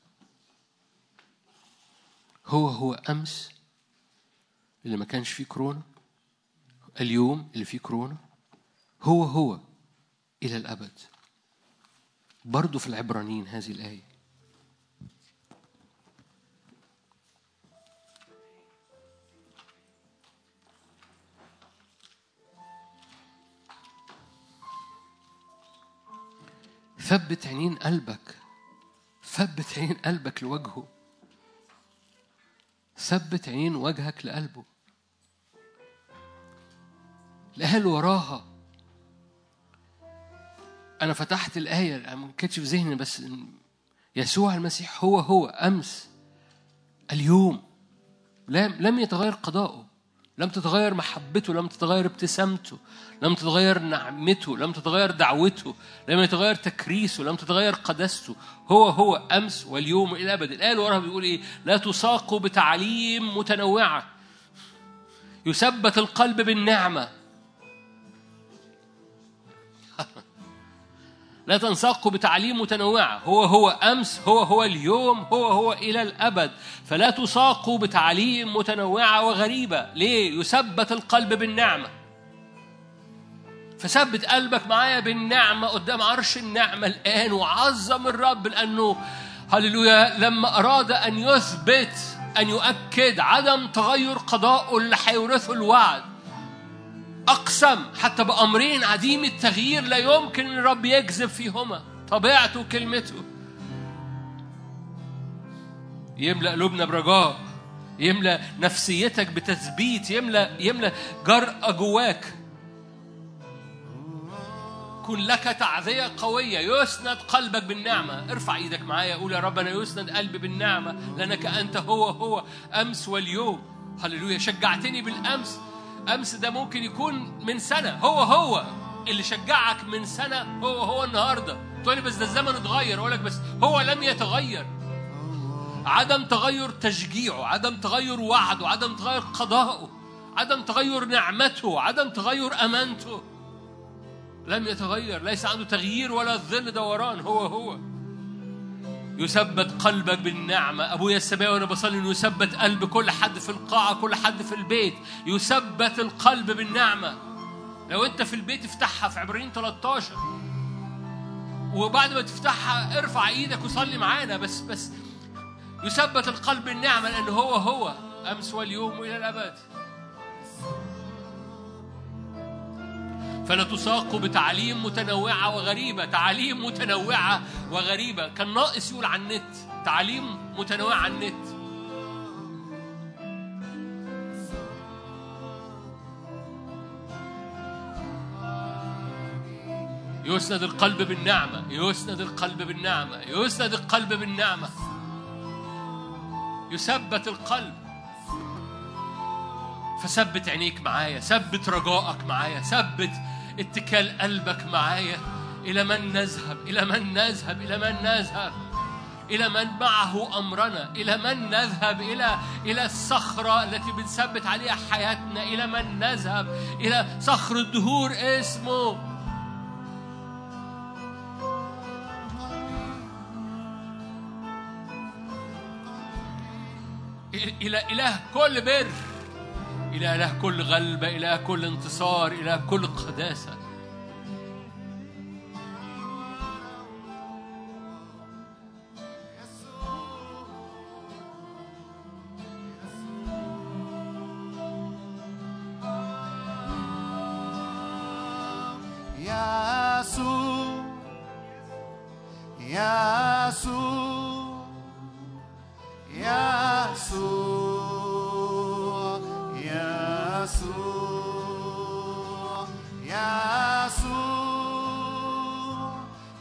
هو هو أمس اللي ما كانش فيه كورونا اليوم اللي فيه كورونا هو هو إلى الأبد برضو في العبرانيين هذه الآية ثبت عينين قلبك ثبت عينين قلبك لوجهه ثبت عينين وجهك لقلبه الآية وراها أنا فتحت الآية ما كانتش في ذهني بس يسوع المسيح هو هو أمس اليوم لم لم يتغير قضاؤه لم تتغير محبته لم تتغير ابتسامته لم تتغير نعمته لم تتغير دعوته لم يتغير تكريسه لم تتغير قداسته هو هو أمس واليوم إلى أبد الآية اللي وراها بيقول إيه لا تساقوا بتعليم متنوعة يثبت القلب بالنعمة لا تنساقوا بتعليم متنوعة هو هو أمس هو هو اليوم هو هو إلى الأبد فلا تساقوا بتعليم متنوعة وغريبة ليه؟ يثبت القلب بالنعمة فثبت قلبك معايا بالنعمة قدام عرش النعمة الآن وعظم الرب لأنه هللويا لما أراد أن يثبت أن يؤكد عدم تغير قضاءه اللي هيورثه الوعد أقسم حتى بأمرين عديم التغيير لا يمكن أن الرب يكذب فيهما طبيعته وكلمته يملأ قلوبنا برجاء يملأ نفسيتك بتثبيت يملأ يملأ جرأة جواك كن لك تعذية قوية يسند قلبك بالنعمة ارفع ايدك معايا قول يا رب أنا يسند قلبي بالنعمة لأنك أنت هو هو أمس واليوم هللويا شجعتني بالأمس أمس ده ممكن يكون من سنة هو هو اللي شجعك من سنة هو هو النهاردة تقول لي بس ده الزمن اتغير أقول لك بس هو لم يتغير عدم تغير تشجيعه عدم تغير وعده عدم تغير قضائه عدم تغير نعمته عدم تغير أمانته لم يتغير ليس عنده تغيير ولا ظل دوران هو هو يثبت قلبك بالنعمة أبويا السماوي وأنا بصلي إنه يثبت قلب كل حد في القاعة كل حد في البيت يثبت القلب بالنعمة لو أنت في البيت افتحها في عبرين 13 وبعد ما تفتحها ارفع ايدك وصلي معانا بس بس يثبت القلب بالنعمة لأن هو هو أمس واليوم وإلى الأبد فلا تساقوا بتعاليم متنوعة وغريبة تعاليم متنوعة وغريبة كان ناقص يقول عن النت تعاليم متنوعة عن النت يسند القلب بالنعمة يسند القلب بالنعمة يسند القلب بالنعمة يثبت القلب فثبت عينيك معايا ثبت رجائك معايا ثبت اتكال قلبك معايا إلى من نذهب إلى من نذهب إلى من نذهب إلى من معه أمرنا إلى من نذهب إلى إلى الصخرة التي بنثبت عليها حياتنا إلى من نذهب إلى صخر الدهور اسمه إلى إله كل بر إلى إله كل غلبة إلى كل انتصار إلى كل قداسة يسوع يسوع يسوع يسوع يسوع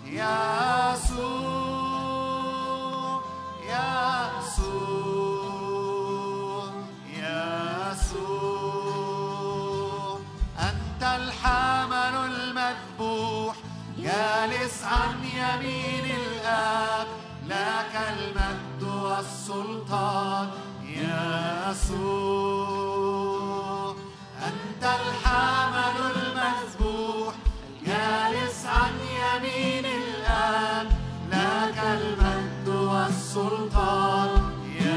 يسوع يسوع يسوع أنت الحمل المذبوح جالس عن يمين الآب لك المجد والسلطان يسوع أنت الحمل المذبوح جالس عن يمين الآب لك المجد والسلطان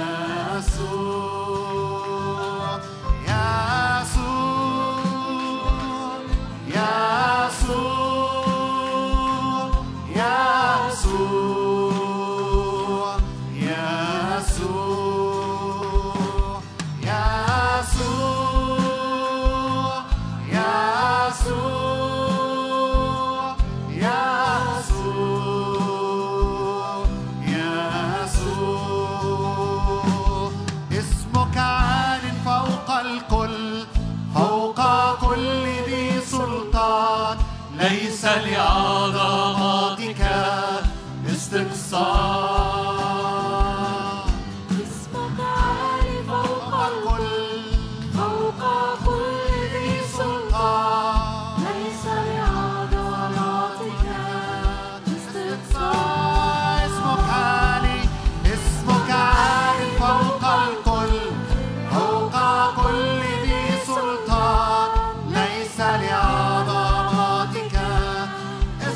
يسوع يسوع يسوع يسوع يسوع يسوع يسوع يسوع يسوع اسمك عال فوق الكل فوق كل ذي سلطان ليس لعظمتك استقصاء اسمك عالي فوق فوق الكل الكل فوق كل ذي سلطان ليس لعضلاتك استقصاء اسمك عالي اسمك عالي فوق الكل فوق كل ذي سلطان ليس لعظمتك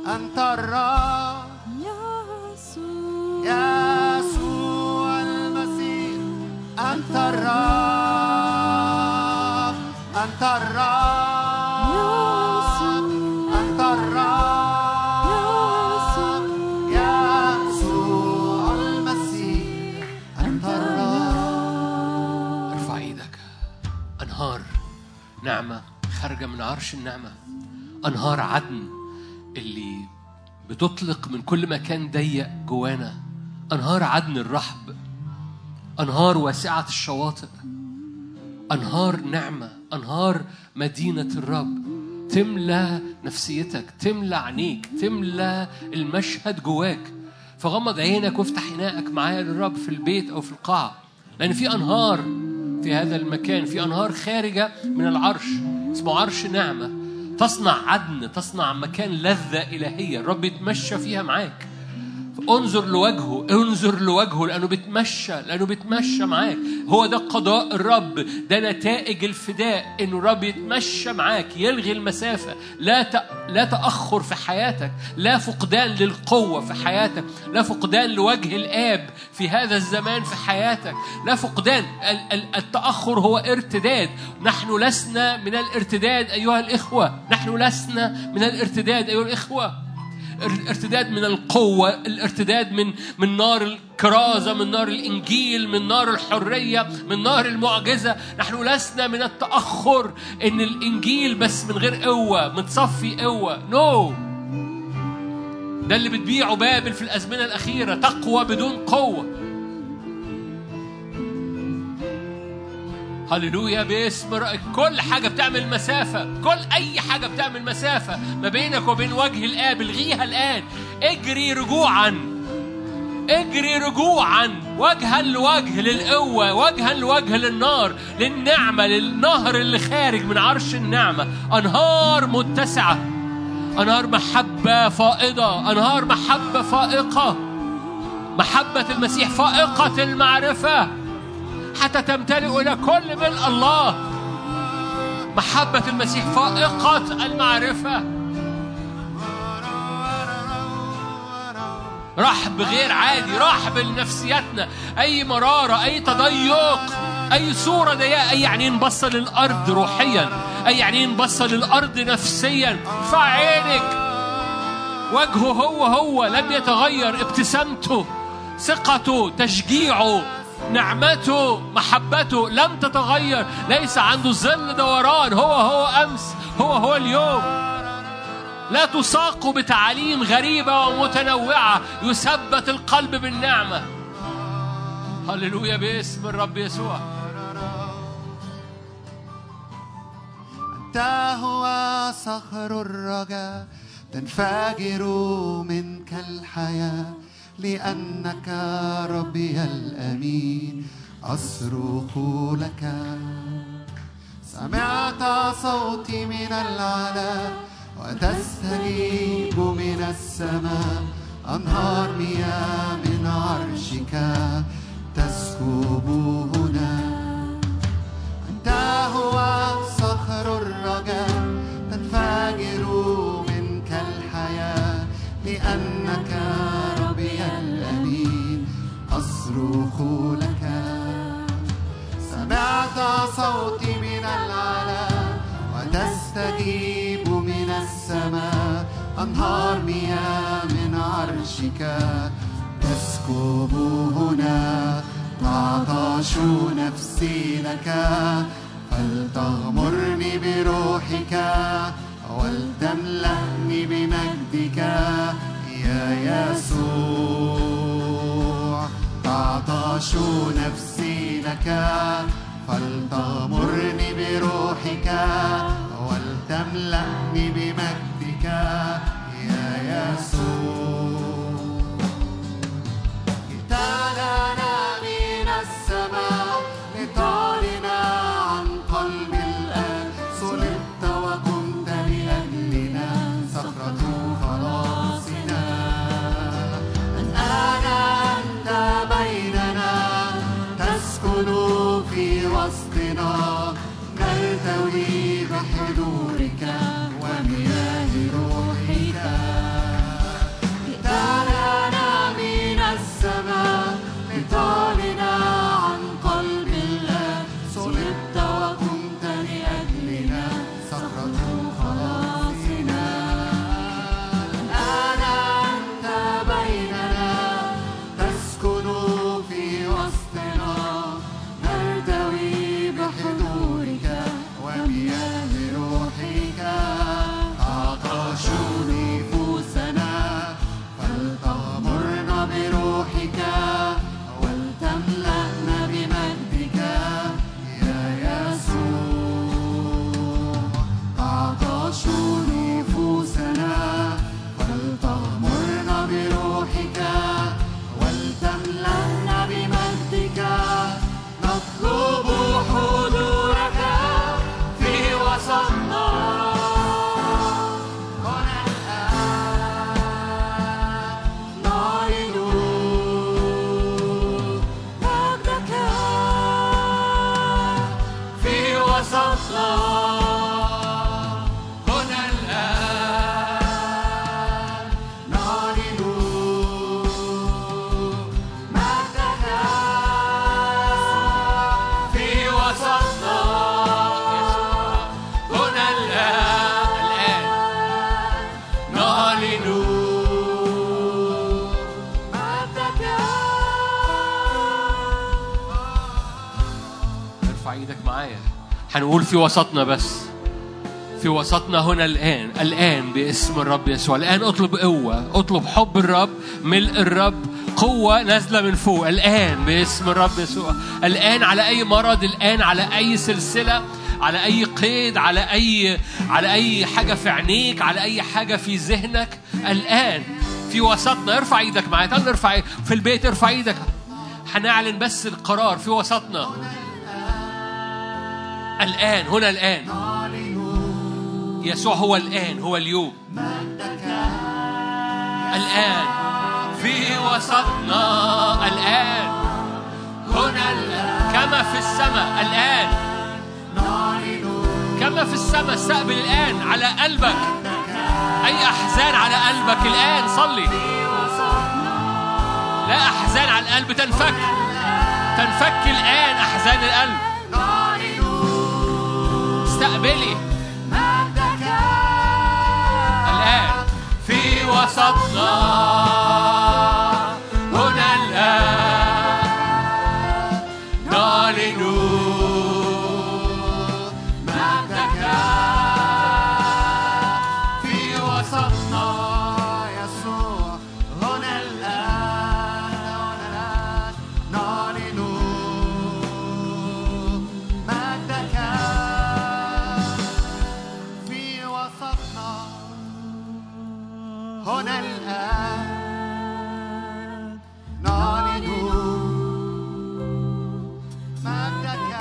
أنت الرب يسوع يسوع المسيح أنت الرب أنت الرب أنت الرب يسوع المسيح أنت الرب ارفع ايدك انهار نعمه خارجه من عرش النعمه انهار عدن اللي بتطلق من كل مكان ضيق جوانا انهار عدن الرحب انهار واسعه الشواطئ انهار نعمه انهار مدينه الرب تملى نفسيتك تملى عينيك تملى المشهد جواك فغمض عينك وافتح عينائك معايا للرب في البيت او في القاعه لان في انهار في هذا المكان في انهار خارجه من العرش اسمه عرش نعمه تصنع عدن تصنع مكان لذه الهيه الرب يتمشى فيها معاك انظر لوجهه انظر لوجهه لانه بيتمشى لانه بيتمشى معاك هو ده قضاء الرب ده نتائج الفداء انه الرب يتمشى معاك يلغي المسافه لا ت... لا تاخر في حياتك لا فقدان للقوه في حياتك لا فقدان لوجه الاب في هذا الزمان في حياتك لا فقدان ال... ال... التاخر هو ارتداد نحن لسنا من الارتداد ايها الاخوه نحن لسنا من الارتداد ايها الاخوه ارتداد من القوة الارتداد من من نار الكرازة من نار الإنجيل من نار الحرية من نار المعجزة نحن لسنا من التأخر إن الإنجيل بس من غير قوة متصفي قوة نو no. ده اللي بتبيعه بابل في الأزمنة الأخيرة تقوى بدون قوة هللويا باسم رأيك كل حاجة بتعمل مسافة كل أي حاجة بتعمل مسافة ما بينك وبين وجه الآب الغيها الآن اجري رجوعا اجري رجوعا وجها لوجه للقوة وجها لوجه للنار للنعمة للنهر اللي خارج من عرش النعمة أنهار متسعة أنهار محبة فائضة أنهار محبة فائقة محبة المسيح فائقة المعرفة حتى تمتلئ إلى كل ملء الله محبة المسيح فائقة المعرفة رحب غير عادي رحب لنفسياتنا أي مرارة أي تضيق أي صورة ضيقة أي يعني نبص للأرض روحيا أي يعني نبص للأرض نفسيا ارفع عينك وجهه هو هو لم يتغير ابتسامته ثقته تشجيعه نعمته محبته لم تتغير ليس عنده ظل دوران هو هو امس هو هو اليوم لا تساق بتعاليم غريبه ومتنوعه يثبت القلب بالنعمه هللويا باسم الرب يسوع أنت هو صخر الرجاء تنفجر منك الحياة لأنك ربي الأمين أصرخ لك سمعت صوتي من العلا وتستجيب من السماء أنهار مياه من عرشك تسكب هنا أنت هو صخر الرجاء تنفجر منك الحياة لأنك ربي الأمين أصرخ لك سمعت صوتي من العلا وتستجيب من السماء أنهار مياه من عرشك تسكب هنا تعطش نفسي لك فلتغمرني بروحك ولتملأني بمجدك يا يسوع تعطش نفسي لك فلتغمرني بروحك ولتملأني بمجدك يا يسوع جئتنا من السماء لتعلن عن قلب الآن صلبت وكنت لأجلنا صخرة خلاصنا الآن أنت بيننا تسكن في وسطنا نلتوي بحضورك ومياه نعلن مجدك ارفع ايدك معايا هنقول في وسطنا بس في وسطنا هنا الآن الآن باسم الرب يسوع الآن اطلب قوة اطلب حب الرب ملء الرب قوة نازلة من فوق الآن باسم الرب يسوع الآن على أي مرض الآن على أي سلسلة على أي قيد على أي على أي حاجة في عينيك على أي حاجة في ذهنك الآن في وسطنا ارفع ايدك معايا تعال نرفع إيد- في البيت ارفع ايدك هنعلن بس القرار في وسطنا الآن هنا الآن يسوع هو الآن هو اليوم الآن في وسطنا الآن هنا الآن كما في السماء الآن كما في السماء استقبل الآن على قلبك أي أحزان على قلبك الآن صلي لا أحزان على القلب تنفك تنفك الآن أحزان القلب استقبلي الآن في وسطنا هنا الآن نعلن مجدك في وسطنا يسوع هنا الآن هنا الآن نعلن مجدك في وسطنا هنا الآن نعلن مجدك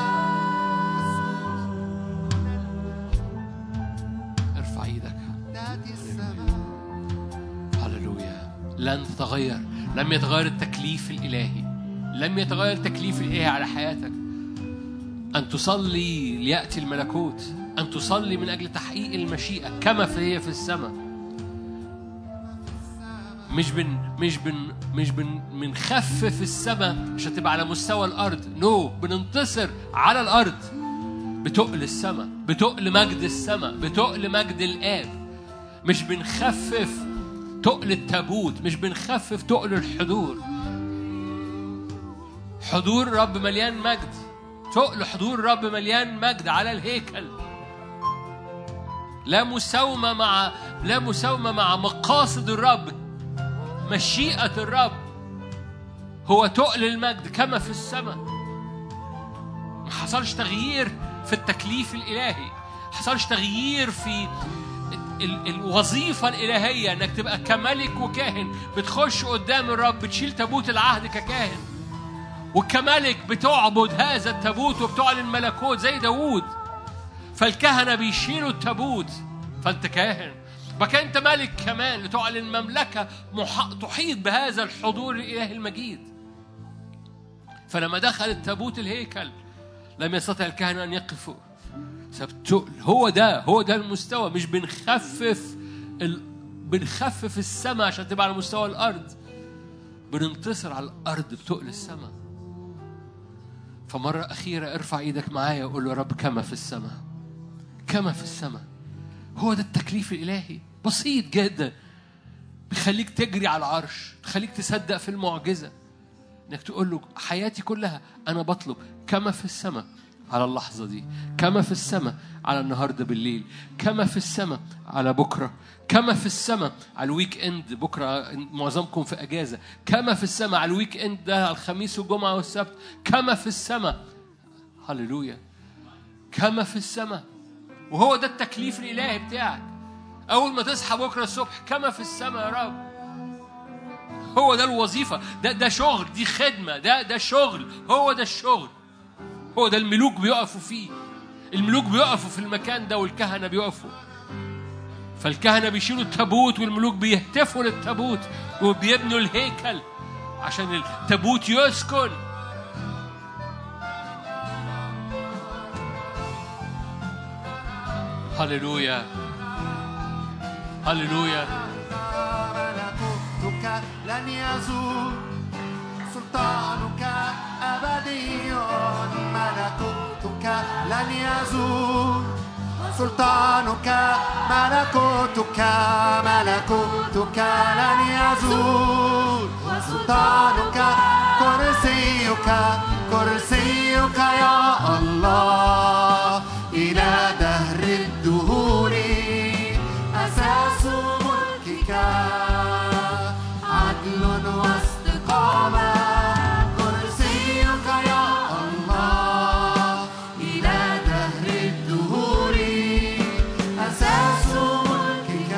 ارفع ايدك تأتي السماء هللويا لن تتغير لم يتغير التكليف الإلهي لم يتغير التكليف الإلهي على حياتك أن تصلي ليأتي الملكوت أن تصلي من أجل تحقيق المشيئة كما في هي في السماء مش بن مش بن مش بن بنخفف السماء عشان تبقى على مستوى الأرض نو no. بننتصر على الأرض بتقل السماء بتقل مجد السماء بتقل مجد الآب مش بنخفف تقل التابوت مش بنخفف تقل الحضور حضور رب مليان مجد تقل حضور رب مليان مجد على الهيكل لا مساومة مع لا مساومة مع مقاصد الرب مشيئة الرب هو تقل المجد كما في السماء ما حصلش تغيير في التكليف الإلهي ما حصلش تغيير في ال- الوظيفة الإلهية إنك تبقى كملك وكاهن بتخش قدام الرب بتشيل تابوت العهد ككاهن وكملك بتعبد هذا التابوت وبتعلن ملكوت زي داوود فالكهنة بيشيلوا التابوت فأنت كاهن بقى أنت ملك كمان لتعلن مملكة مح... تحيط بهذا الحضور الإلهي المجيد فلما دخل التابوت الهيكل لم يستطع الكهنة أن يقفوا بسبب تقل هو ده هو ده المستوى مش بنخفف ال... بنخفف السماء عشان تبقى على مستوى الأرض بننتصر على الأرض بتقل السماء فمرة أخيرة ارفع إيدك معايا وقول له يا رب كما في السماء كما في السماء هو ده التكليف الإلهي بسيط جدا بيخليك تجري على العرش بيخليك تصدق في المعجزة انك تقول له حياتي كلها انا بطلب كما في السماء على اللحظة دي كما في السماء على النهاردة بالليل كما في السماء على بكرة كما في السماء على الويك اند بكرة معظمكم في أجازة كما في السماء على الويك اند ده على الخميس والجمعة والسبت كما في السماء هللويا كما في السماء وهو ده التكليف الإلهي بتاعك أول ما تصحى بكرة الصبح كما في السماء يا رب هو ده الوظيفة ده ده شغل دي خدمة ده ده شغل هو ده الشغل هو ده الملوك بيقفوا فيه الملوك بيقفوا في المكان ده والكهنة بيقفوا فالكهنة بيشيلوا التابوت والملوك بيهتفوا للتابوت وبيبنوا الهيكل عشان التابوت يسكن هللويا هللويا ملكوتك لن يزول سلطانك أبدي ملكوتك لن يزول وسلطانك ملكوتك ملكوتك لن يزول وسلطانك كرسيك كرسيك يا الله إلى دهر الدهور أساس ملكك عدل واستقامة كرسيك يا الله إلى دهر الدهور أساس ملكك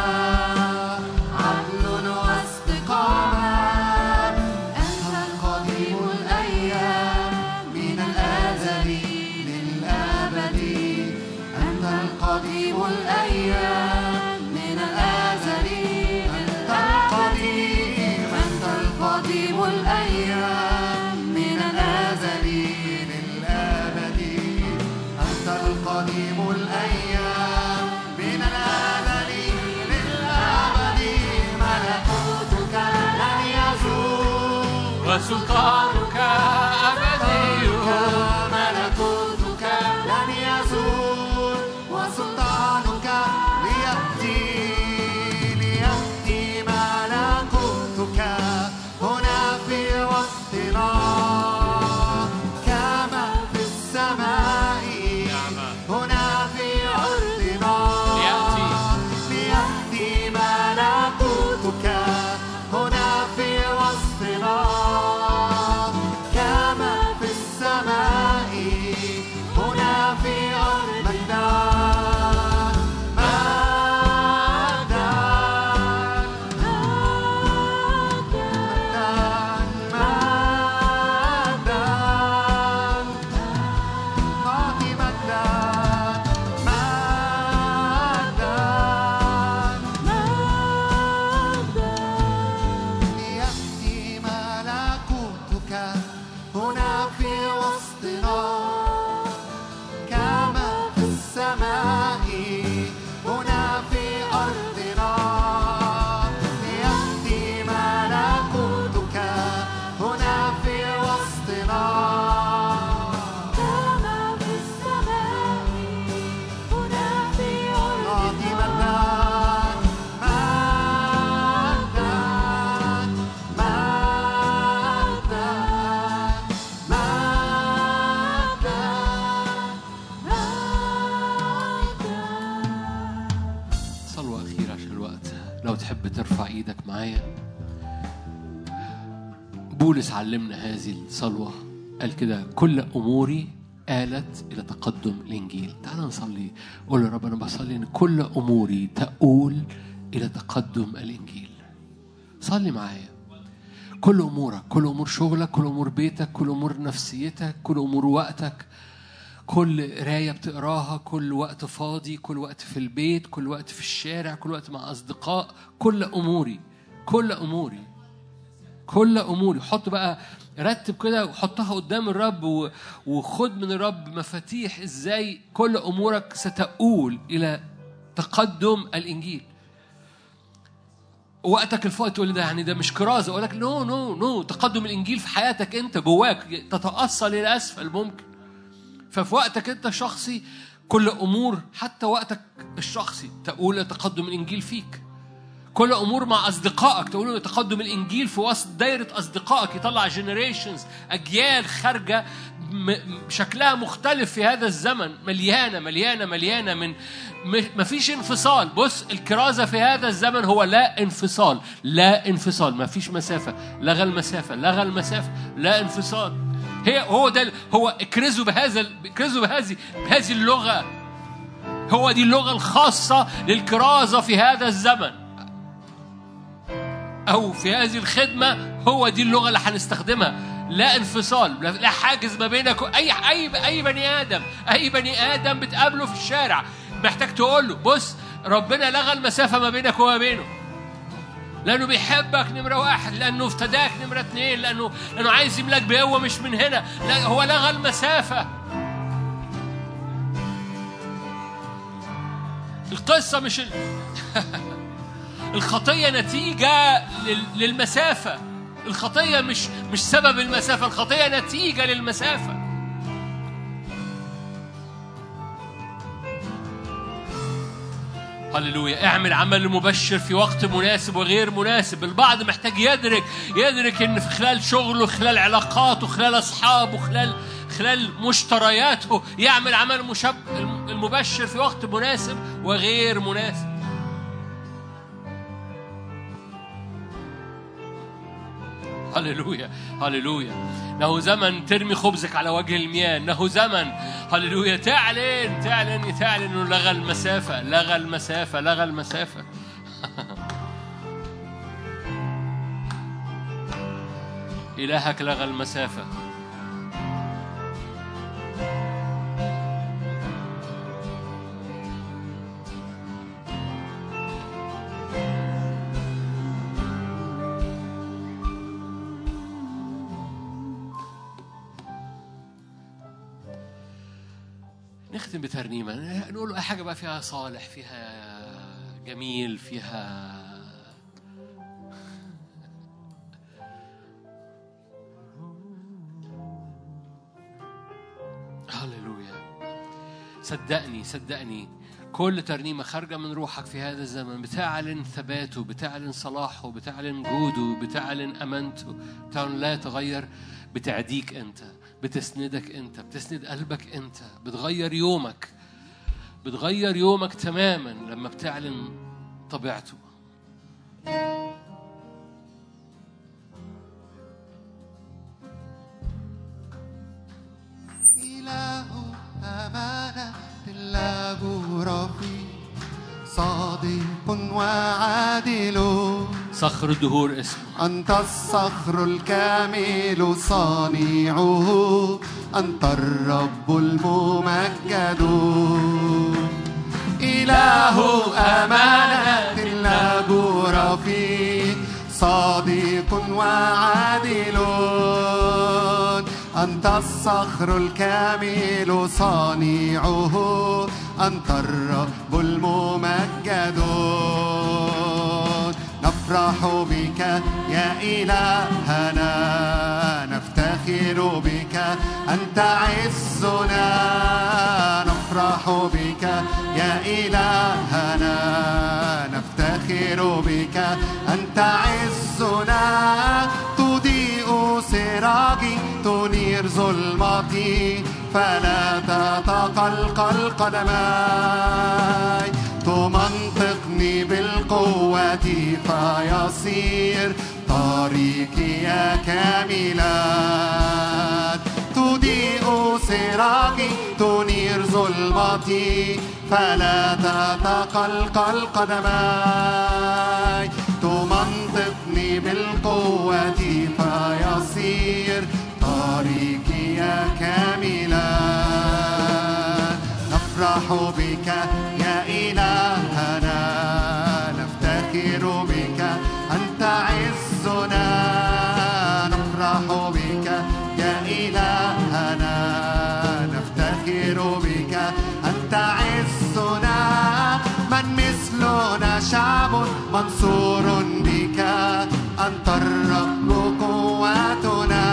عدل واستقامة أنت القديم الأيام من الأزل للأبد أنت القديم الأيام من الأزل أنت القديم أنت القديم الأيام من الأزل للأبد أنت القديم الأيام من الأزل للأبد ملكوتك لن يزول وسلطانك أبدي ملكوتك لن يزول وسلطانك ليأتي ليأتي ملكوتك هنا في وسطنا كما في السماء هنا في أرضنا ليأتي. ليأتي ملكوتك هنا في وسطنا كما في السماء هنا في أرضنا مجدا مجدا نعطي مجدا مجدا ليأتي ملكوتك هنا في وسطنا كما في السماء هنا في أرضنا ليأتي ملكوتك هنا في وسطنا كما في السماء هنا في نعطي أرضنا مجدا مجدا مجدا صلوة أخيرة عشان الوقت لو تحب ترفع إيدك معايا بولس علمنا هذه الصلوة قال كده كل أموري آلت إلى تقدم الإنجيل تعال نصلي قول يا رب أنا بصلي إن كل أموري تؤول إلى تقدم الإنجيل صلي معايا كل أمورك كل أمور شغلك كل أمور بيتك كل أمور نفسيتك كل أمور وقتك كل قراية بتقراها كل وقت فاضي كل وقت في البيت كل وقت في الشارع كل وقت مع أصدقاء كل أموري كل أموري كل أموري حط بقى رتب كده وحطها قدام الرب و- وخد من الرب مفاتيح ازاي كل أمورك ستؤول إلى تقدم الإنجيل وقتك الفاضي تقول لي ده يعني ده مش كرازه اقول لك نو نو نو تقدم الانجيل في حياتك انت جواك تتاصل الى اسفل ممكن ففي وقتك انت الشخصي كل امور حتى وقتك الشخصي تقول تقدم الانجيل فيك كل امور مع اصدقائك تقول له تقدم الانجيل في وسط دايره اصدقائك يطلع جنريشنز اجيال خارجه م- م- شكلها مختلف في هذا الزمن مليانه مليانه مليانه من م- مفيش انفصال بص الكرازه في هذا الزمن هو لا انفصال لا انفصال مفيش مسافه لغى المسافه لغى المسافه لا انفصال هي هو ده ال- هو اكرزوا بهذا ال- اكرزوا بهذه بهذه اللغه هو دي اللغه الخاصه للكرازه في هذا الزمن أو في هذه الخدمة هو دي اللغة اللي هنستخدمها لا انفصال لا- لا حاجز ما بينك و- أي أي أي بني آدم أي بني آدم بتقابله في الشارع محتاج تقول له بص ربنا لغى المسافة ما بينك وما بينه لأنه بيحبك نمرة واحد لأنه افتداك نمرة اتنين لأنه لأنه عايز يملاك بقوة مش من هنا لا هو لغى المسافة القصة مش ال... الخطية نتيجة لل- للمسافة الخطية مش مش سبب المسافة الخطية نتيجة للمسافة هللويا اعمل عمل مبشر في وقت مناسب وغير مناسب البعض محتاج يدرك يدرك ان في خلال شغله خلال علاقاته خلال اصحابه خلال خلال مشترياته يعمل عمل مشب المبشر في وقت مناسب وغير مناسب هللويا هللويا انه زمن ترمي خبزك على وجه المياه انه زمن هللويا تعلن تعلن تعلن انه لغى المسافه لغى المسافه لغى المسافه إلهك لغى المسافة نختم بترنيمة نقول له أي حاجة بقى فيها صالح فيها جميل فيها هللويا صدقني صدقني كل ترنيمة خارجة من روحك في هذا الزمن بتعلن ثباته بتعلن صلاحه بتعلن جوده بتعلن أمانته بتعلن لا يتغير بتعديك أنت بتسندك أنت بتسند قلبك أنت بتغير يومك بتغير يومك تماما لما بتعلن طبيعته إله أمانة له رفيق صادق وعادل صخر الدهور اسمه أنت الصخر الكامل صانعه أنت الرب الممجد إله أمانة له رفيق صادق وعادل أنت الصخر الكامل صانعه أنت الرب الممجد نفرح بك يا إلهنا نفتخر بك أنت عزنا نفرح بك يا إلهنا نفتخر بك أنت عزنا تضيء سراجي تنير ظلمتي فلا تتقلقل قدماي تمنطقني بالقوة فيصير طريقي كاملا تضيء سراجي تنير ظلمتي فلا تتقلقل قدماي تمنطقني بالقوة فيصير طريقي كاملا نفرح بك يا إلهنا نفتخر بك أنت عزنا نفرح بك يا إلهنا نفتخر بك أنت عزنا من مثلنا شعب منصور بك أنت الرب قوتنا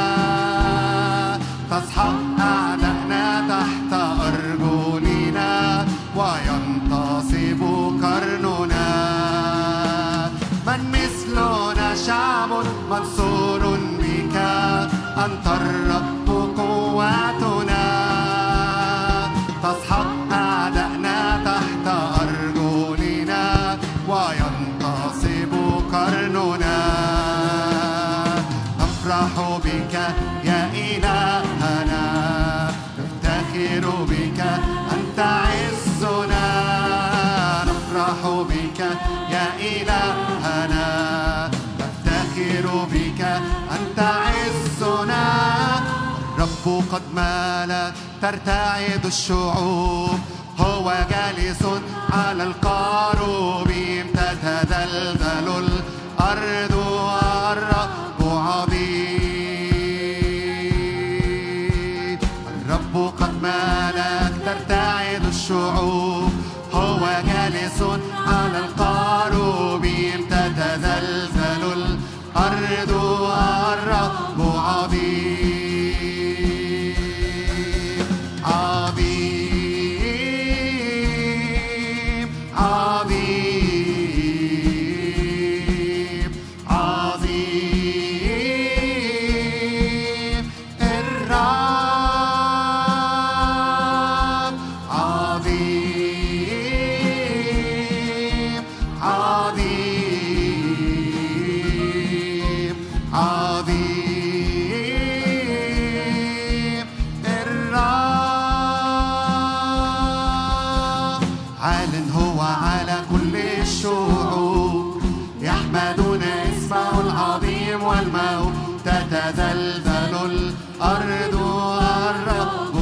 تسحق أعدائنا تحت أرجلنا وينتصب قرننا من مثلنا شعب منصور بك أنت الرب قوتنا تسحق أعدائنا تحت أرجلنا وينتصب قرننا نفرح بك يا إلهنا نفتخر بك أنت عزنا نفرح بك يا إلهنا نفتخر بك أنت عزنا رب قد مال ترتعد الشعوب هو جالس على القاروبيم تتذلذل الأرض والرب عظيم الرب قد مالك ترتعد الشعوب هو جالس على القاروبيم تتزلزل الأرض والرب عظيم عظيم يحمدون اسمه العظيم والمهول تتذلذل الأرض الرب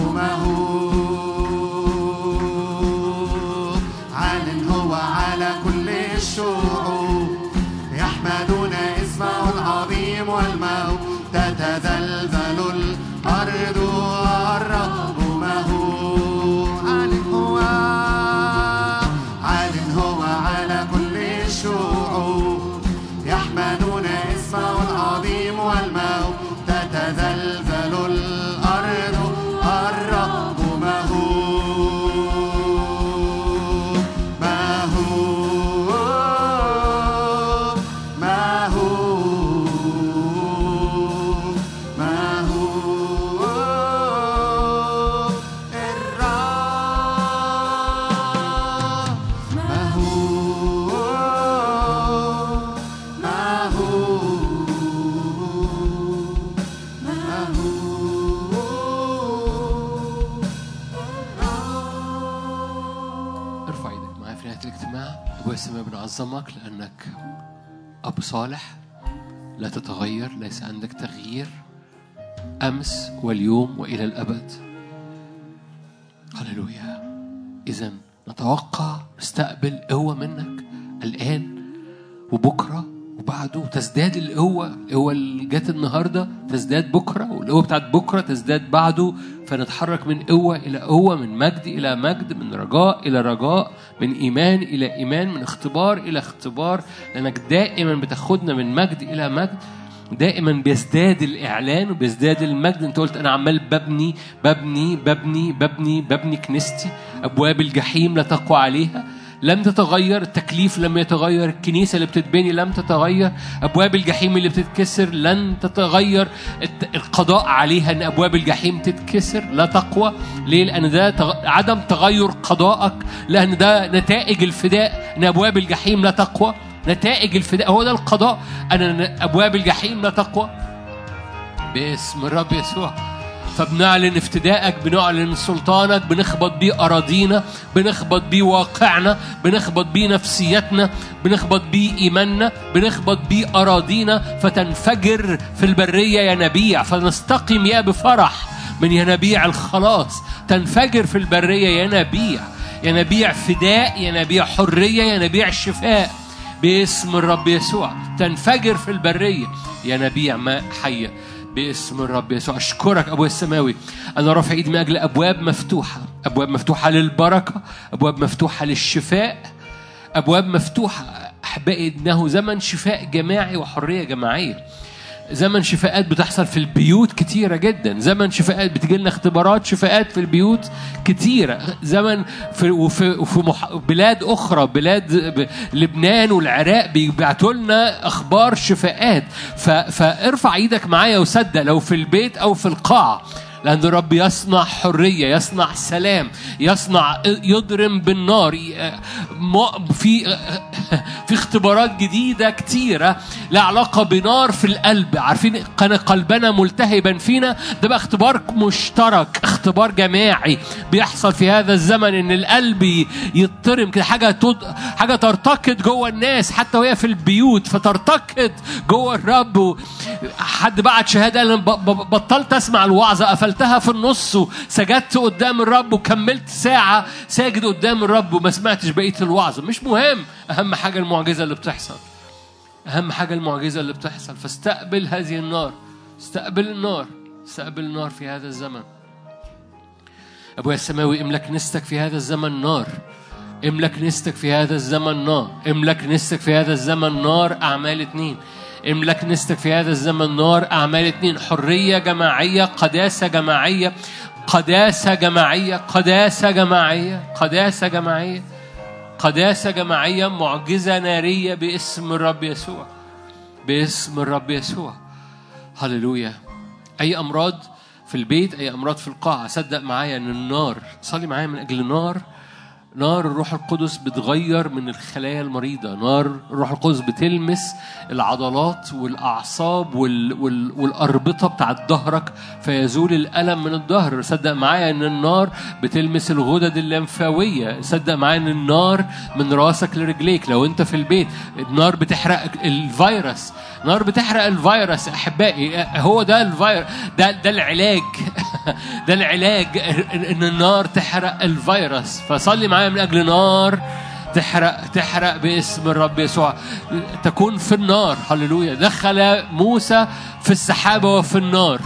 مهول عال هو على كل الشعوب يحمدون اسمه العظيم والمهول تتذلذل الأرض الرب مهول عال هو عال هو على كل الشعوب يحمدون اسمه العظيم والمهول تتذلذل الأرض الرب مهول مهول مهول مهول الرب مهول مهول ارفع ايدك معايا في نهاية الاجتماع أبويا السماء بنعظمك لأنك أب صالح لا تتغير ليس عندك تغيير أمس واليوم وإلى الأبد هللويا إذا نتوقع نستقبل قوة منك الآن وبكرة وبعده تزداد القوة القوة اللي جت النهاردة تزداد بكرة والقوة بتاعت بكرة تزداد بعده فنتحرك من قوة إلى قوة من مجد إلى مجد من رجاء إلى رجاء من إيمان إلى إيمان من اختبار إلى اختبار لأنك دائما بتاخدنا من مجد إلى مجد دائما بيزداد الاعلان وبيزداد المجد انت قلت انا عمال ببني ببني ببني ببني ببني كنيستي ابواب الجحيم لا تقوى عليها لم تتغير التكليف لم يتغير الكنيسة اللي بتتبني لم تتغير أبواب الجحيم اللي بتتكسر لن تتغير الت- القضاء عليها أن أبواب الجحيم تتكسر لا تقوى ليه؟ لأن ده تغ- عدم تغير قضائك لأن ده نتائج الفداء أن أبواب الجحيم لا تقوى نتائج الفداء هو ده القضاء أن أبواب الجحيم لا تقوى باسم الرب يسوع فبنعلن افتدائك بنعلن سلطانك بنخبط بيه أراضينا بنخبط بيه واقعنا بنخبط بيه نفسيتنا بنخبط بيه إيماننا بنخبط بيه أراضينا فتنفجر في البرية ينابيع فنستقي مياه بفرح من ينابيع الخلاص تنفجر في البرية ينابيع ينابيع فداء ينابيع حرية ينابيع شفاء باسم الرب يسوع تنفجر في البرية ينابيع ماء حية باسم الرب يسوع أشكرك أبويا السماوي أنا رافع إيدي من أجل أبواب مفتوحة أبواب مفتوحة للبركة أبواب مفتوحة للشفاء أبواب مفتوحة أحبائي إنه زمن شفاء جماعي وحرية جماعية زمن شفاءات بتحصل في البيوت كتيرة جدا زمن شفاءات بتجي لنا اختبارات شفاءات في البيوت كتيرة زمن في وفي, وفي مح... بلاد أخرى بلاد ب... لبنان والعراق بيبعتوا لنا أخبار شفاءات ف... فارفع ايدك معايا وصدق لو في البيت أو في القاعة لأن الرب يصنع حرية يصنع سلام يصنع يضرم بالنار ي- م- في في اختبارات جديدة كتيرة لها علاقة بنار في القلب عارفين كان قلبنا ملتهبا فينا ده بقى اختبار مشترك اختبار جماعي بيحصل في هذا الزمن ان القلب ي- يضطرم كده حاجة تد... حاجة ترتقد جوه الناس حتى وهي في البيوت فترتقد جوه الرب و... حد بعت شهادة قال أنا ب- ب- بطلت اسمع الوعظة قفلتها في النص وسجدت قدام الرب وكملت ساعة ساجد قدام الرب وما سمعتش بقية الوعظة مش مهم أهم حاجة المعجزة اللي بتحصل أهم حاجة المعجزة اللي بتحصل فاستقبل هذه النار استقبل النار استقبل النار في هذا الزمن أبويا السماوي املى كنيستك في هذا الزمن نار املى كنيستك في هذا الزمن نار املى كنيستك في هذا الزمن نار أعمال اتنين املى كنيستك في هذا الزمن نار أعمال اتنين حرية جماعية قداسة جماعية قداسة جماعية قداسة جماعية قداسة جماعية قداسة جماعية معجزة نارية باسم الرب يسوع باسم الرب يسوع هللويا أي أمراض في البيت أي أمراض في القاعة صدق معايا أن النار صلي معايا من أجل النار نار الروح القدس بتغير من الخلايا المريضة نار الروح القدس بتلمس العضلات والأعصاب وال... وال... والأربطة بتاعت ظهرك فيزول الألم من الظهر صدق معايا إن النار بتلمس الغدد الليمفاوية صدق معايا إن النار من راسك لرجليك لو أنت في البيت النار بتحرق الفيروس نار بتحرق الفيروس يا أحبائي هو ده الفيروس ده ده العلاج ده العلاج إن النار تحرق الفيروس فصلي معايا من أجل نار تحرق تحرق باسم الرب يسوع تكون في النار هللويا دخل موسى في السحابة وفي النار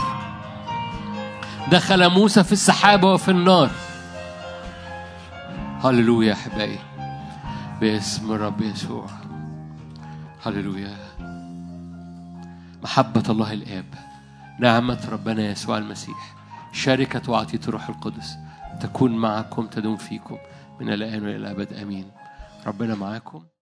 دخل موسى في السحابة وفي النار هللويا يا أحبائي باسم الرب يسوع هللويا محبة الله الآب نعمة ربنا يسوع المسيح شركة وعطية الروح القدس تكون معكم تدوم فيكم من الآن وإلى الأبد آمين ربنا معاكم